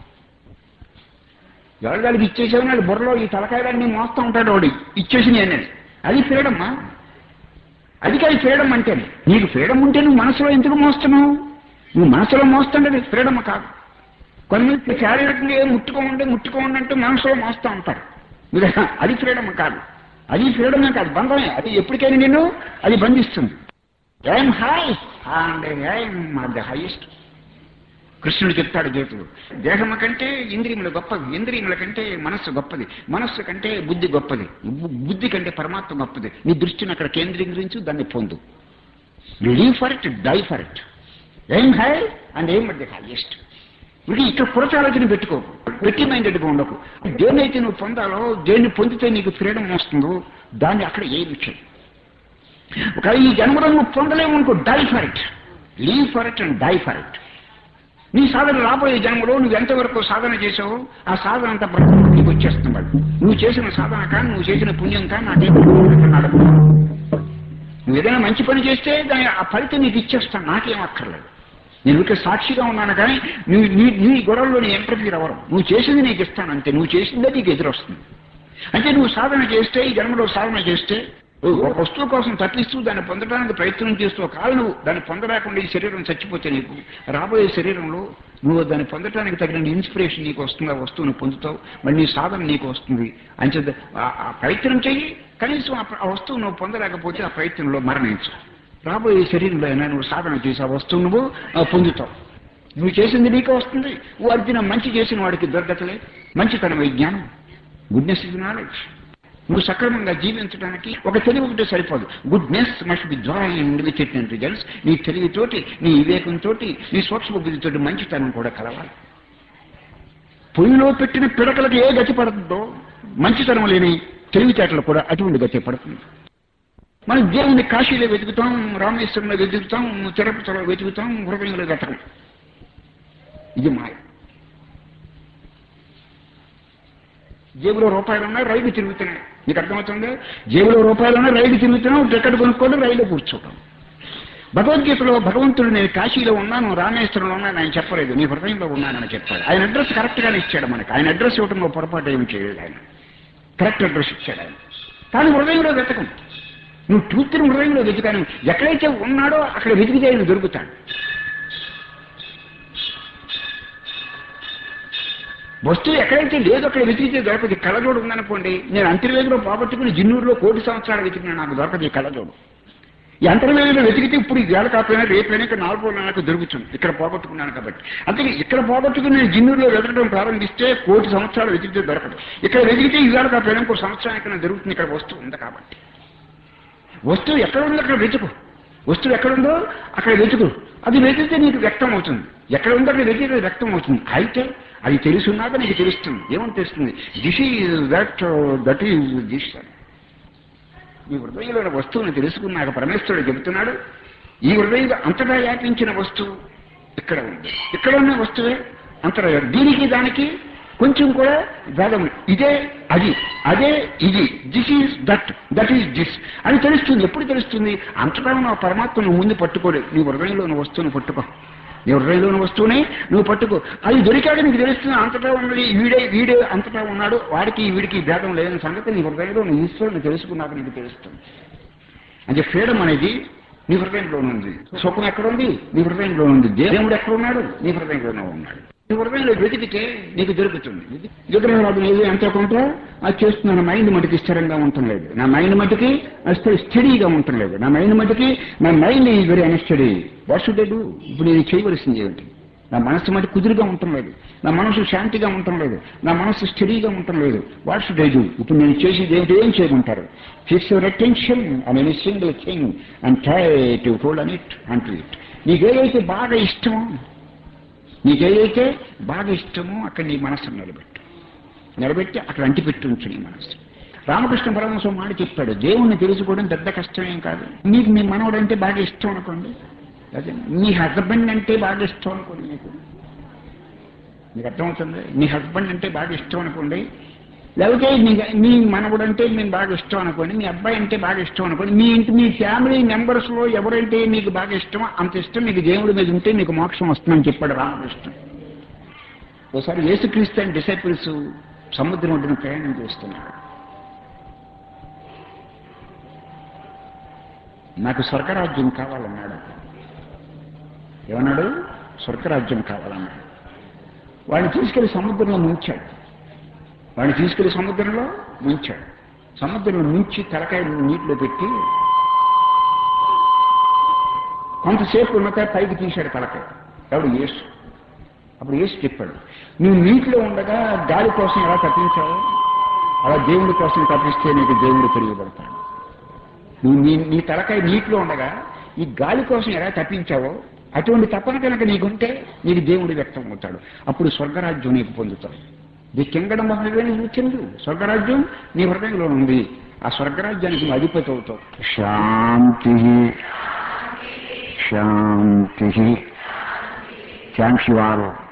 ఎవరి వాళ్ళకి ఇచ్చేసేవని వాడు బుర్రలో ఈ తలకాయలన్నీ మోస్తూ ఉంటాడు వాడు ఇచ్చేసి నేను అది ఫ్రీడమ్మా అది కాదు ఫ్రీడమ్ అంటే నీకు ఫ్రీడమ్ ఉంటే నువ్వు మనసులో ఎందుకు మోస్తున్నావు నువ్వు మనసులో మోస్తుండేది ఫ్రీడమ్ కాదు కొన్ని శారీరకంగా ఏం ముట్టుకోమంటే ముట్టుకోమండి అంటూ మనసులో మోస్తూ ఉంటారు మీరు అది ఫ్రీడమ్ కాదు అది ఫ్రీడమే కాదు బంధమే అది ఎప్పటికైనా నిన్ను అది బంధిస్తుంది I'm high and I'm the highest కృష్ణుడు చెప్తాడు గీతుడు దేహము కంటే ఇంద్రియములు గొప్పవి ఇంద్రియముల కంటే మనస్సు గొప్పది మనస్సు కంటే బుద్ధి గొప్పది బు- బుద్ధి కంటే పరమాత్మ గొప్పది నీ దృష్టిని అక్కడ కేంద్రీకరించు దాన్ని పొందు live for it die for it I'm high and I'm the highest ఇది ఇక్కడ పురచాలోచన పెట్టుకో పెట్టి మైండెడ్గా ఉండకు దేన్నైతే నువ్వు పొందాలో దేన్ని పొందితే నీకు ఫ్రీడమ్ వస్తుందో దాన్ని అక్కడ ఏమి చేయి ఒక ఈ జన్మలో నువ్వు పొందలేము అనుకో die for it live for it and die for it నీ సాధన రాబోయే జన్మలో నువ్వు ఎంతవరకు సాధన చేసావో ఆ సాధన అంతా బ్రహ్మ నీకు వచ్చేస్తున్నాడు నువ్వు చేసిన సాధన కానీ నువ్వు చేసిన పుణ్యం కానీ నాకే నడప నువ్వు ఏదైనా మంచి పని చేస్తే దాని ఆ ఫలితం నీకు ఇచ్చేస్తాను నాకేం అక్కర్లేదు నేను ఇక్కడ సాక్షిగా ఉన్నాను కానీ నువ్వు నీ నీ గొడవల్లో నీ ఎంటర్ఫీర్ అవ్వరు నువ్వు చేసింది నీకు ఇస్తాను అంతే నువ్వు చేసిందే నీకు ఎదురొస్తుంది అంటే నువ్వు సాధన చేస్తే ఈ జన్మలో సాధన చేస్తే ఒక వస్తువు కోసం తప్పిస్తూ దాన్ని పొందడానికి ప్రయత్నం చేస్తూ కాదు నువ్వు దాన్ని పొందలేకుండా ఈ శరీరం చచ్చిపోతే నీకు రాబోయే శరీరంలో నువ్వు దాన్ని పొందడానికి తగిన ఇన్స్పిరేషన్ నీకు వస్తుంది ఆ వస్తువును పొందుతావు మళ్ళీ నీ సాధన నీకు వస్తుంది అంచేత ఆ- ఆ ప్రయత్నం చెయ్యి కనీసం ఆ ప్ర- ఆ వస్తువు నువ్వు పొందలేకపోతే ఆ ప్రయత్నంలో మరణించు రాబోయే శరీరంలో అయినా నువ్వు సాధన చేసి ఆ వస్తువు నువ్వు ఆ, పొందుతావు నువ్వు చేసింది నీకే వస్తుంది ఓ అర్జున మంచి చేసిన వాడికి దొరకతలే మంచితనం విజ్ఞానం గుడ్నెస్ ఇస్ నాలెడ్జ్ నువ్వు సక్రమంగా జీవించడానికి ఒక తెలివి ఒకటే సరిపోదు goodness must be join with it intelligence నీ తెలివితోటి నీ వివేకంతో నీ సూక్ష్మ బుద్ధితోటి మంచితనం కూడా కలవాలి పొయ్యిలో పెట్టిన పిడకలకు ఏ గతి పడుతుందో మంచితనం లేని తెలివితేటలు కూడా అటువంటి గతి పడుతుంది మనం దేవుని కాశీలో వెతుకుతాం రామేశ్వరంలో వెతుకుతాం తిరుపతిలో వెతుకుతాం హృదయంలో వెతకం ఇది మాయ జేబులో రూపాయలు ఉన్నాయి రైలు తిరుగుతున్నాయి నీకు అర్థమవుతుంది జేబులో రూపాయలు ఉన్నాయి రైలు తిరుగుతున్నాం టికెట్ కొనుక్కోవడం రైలు కూర్చోవడం భగవద్గీతలో భగవంతుడు నేను కాశీలో ఉన్నాను రామేశ్వరంలో ఉన్నాను ఆయన చెప్పలేదు నీ హృదయంలో ఉన్నానని చెప్పాడు ఆయన అడ్రస్ కరెక్ట్ గానే ఇచ్చాడు మనకి ఆయన అడ్రస్ ఇవ్వడంలో పొరపాటు ఏమి చేయలేదు ఆయన కరెక్ట్ అడ్రస్ ఇచ్చాడు ఆయన కానీ హృదయంలో వెతకం నువ్వు ట్రూత్ని హృదయంలో వెతికాను ఎక్కడైతే ఉన్నాడో అక్కడ వెతికితే ఆయన దొరుకుతాడు వస్తువు ఎక్కడైతే లేదు అక్కడ వెతికితే దొరకదు ఈ కళ్ళజోడు ఉందనుకోండి నేను అంతర్వేదిలో పోగొట్టుకుని జిన్నూరులో కోటి సంవత్సరాలు వెతికినా నాకు దొరకదు ఈ కళ్ళజోడు ఈ అంతర్వేదిలో వెతికితే ఇప్పుడు ఈ వేళ కాకపోయినా రేపైనా ఇక్కడ నాలుగు రోజులు నాకు దొరుకుతుంది ఇక్కడ పోగొట్టుకున్నాను కాబట్టి అందుకే ఇక్కడ పోగొట్టుకుని నేను జిన్నూరులో వెతకడం ప్రారంభిస్తే కోటి సంవత్సరాలు వెతికితే దొరకదు ఇక్కడ వెతికితే ఈ వేళ కాకపోయినా ఇంకో సంవత్సరానికైనా దొరుకుతుంది ఇక్కడ వస్తువు ఉంది కాబట్టి వస్తువు ఎక్కడ ఉందో అక్కడ వెతుకు వస్తువు ఎక్కడుందో అక్కడ వెతుకు అది వెతికితే నీకు వ్యక్తం అవుతుంది ఎక్కడ ఉందో అక్కడ వెతికితే వ్యక్తం అవుతుంది అయితే అది తెలుసున్నాక నీకు తెలుస్తుంది ఏమని తెలుస్తుంది this is that that is this అని ఈ హృదయంలో వస్తువుని తెలుసుకున్నాక పరమేశ్వరుడు చెబుతున్నాడు ఈ హృదయం అంతటా వ్యాపించిన వస్తువు ఇక్కడ ఉంది ఇక్కడ ఉన్న వస్తువే అంతటా వ్యాపి- దీనికి దానికి కొంచెం కూడా భేదం ఉంది. ఇదే అది అదే ఇది this is that that is this అని తెలుస్తుంది ఎప్పుడు తెలుస్తుంది అంతటా ఉన్న ఆ పరమాత్మను ముందు పట్టుకోలేదు నీ హృదయంలో ఉన్న వస్తువును పట్టుకో నీ హృదయంలో ఉన్న వస్తువుని నువ్వు పట్టుకో అది దొరికాక నీకు తెలుస్తుంది అంతటా ఉన్నది వీడే వీడే అంతటా ఉన్నాడు వాడికి వీడికి భేదం లేని సంగతి నీ హృదయంలో నీ ఈశ్వరుని తెలుసుకున్నాక నీకు తెలుస్తుంది అంటే ఫ్రీడమ్ అనేది నీ హృదయంలో ఉంది సుఖం ఎక్కడ ఉంది నీ హృదయంలో ఉంది దేవుడు ఎక్కడ ఉన్నాడు నీ హృదయంలోనే ఉన్నాడు నీ హృదయంలో వెతికితే నీకు దొరుకుతుంది విగ్రహరాజు ఏది ఎంత కొంత అది చేస్తున్నాను మైండ్ మటుకి స్థిరంగా ఉండలేదు నా మైండ్ మటుకి స్టడీగా ఉండలేదు నా మైండ్ మటుకి నా mind is very unsteady what should I do ఇప్పుడు నేను చేయవలసింది ఏమిటి నా మనసు మటు కుదురుగా ఉండటం లేదు నా మనసు శాంతిగా ఉండటం లేదు నా మనసు స్టడీగా ఉండటం లేదు వాట్ షుడ్ ఐ డూ ఇప్పుడు నేను చేసేది ఏమిటి ఏం చేయమంటారు fix your attention on any single thing and try to hold on it అంటూ ఇట్ నీకేదైతే బాగా ఇష్టమో నీకేదైతే బాగా ఇష్టమో అక్కడ నీ మనస్సును నిలబెట్టు నిలబెట్టి అక్కడ అంటిపెట్టి ఉంచు నీ మనస్సు రామకృష్ణ పరమహంస మాట చెప్పాడు దేవుణ్ణి తెలుసుకోవడం పెద్ద కష్టమేం కాదు నీకు మీ మనవడు అంటే బాగా ఇష్టం అనుకోండి అదే నీ హస్బెండ్ అంటే బాగా ఇష్టం అనుకోండి నీకు నీకు అర్థమవుతుంది నీ హస్బెండ్ అంటే బాగా ఇష్టం అనుకోండి లేకపోతే నీ నీ మనవడు అంటే నేను బాగా ఇష్టం అనుకోండి మీ అబ్బాయి అంటే బాగా ఇష్టం అనుకోండి మీ ఇంటి మీ ఫ్యామిలీ మెంబర్స్ లో ఎవరైతే మీకు బాగా ఇష్టమో అంత ఇష్టం మీకు దేవుడి మీద ఉంటే మీకు మోక్షం వస్తుందని చెప్పాడు రామకృష్ణ ఒకసారి యేసుక్రీస్తు అండ్ డిసైపుల్స్ సముద్రం ఒడ్డున ప్రయాణం చేస్తున్నాడు నాకు స్వర్గరాజ్యం కావాలన్నాడు ఏమన్నాడు స్వర్గరాజ్యం కావాలన్నాడు వాడిని తీసుకెళ్లి సముద్రంలో ముంచాడు వాడిని తీసుకెళ్లి సముద్రంలో ముంచాడు సముద్రంలో ముంచి తలకాయ నీటిలో పెట్టి కొంతసేపు ఉన్నత పైకి తీశాడు తలకాయ ఎవడు యేసు అప్పుడు యేసు చెప్పాడు నువ్వు నీటిలో ఉండగా గాలి కోసం ఎలా తప్పించావు అలా దేవుడి కోసం తప్పిస్తే నీకు దేవుడు తెలియబడతాడు నువ్వు నీ నీ తలకాయ నీటిలో ఉండగా ఈ గాలి కోసం ఎలా తప్పించావో అటువంటి తపన కనుక నీకుంటే నీకు దేవుడు వ్యక్తం అవుతాడు అప్పుడు స్వర్గరాజ్యం నీకు పొందుతావు ది కింగడం ఆఫ్ చెందు స్వర్గరాజ్యం నీ హృదయంలో ఉంది ఆ స్వర్గరాజ్యానికి నువ్వు అధిపతి అవుతావు శాంతి శాంతి థ్యాంక్స్ యూ ఆల్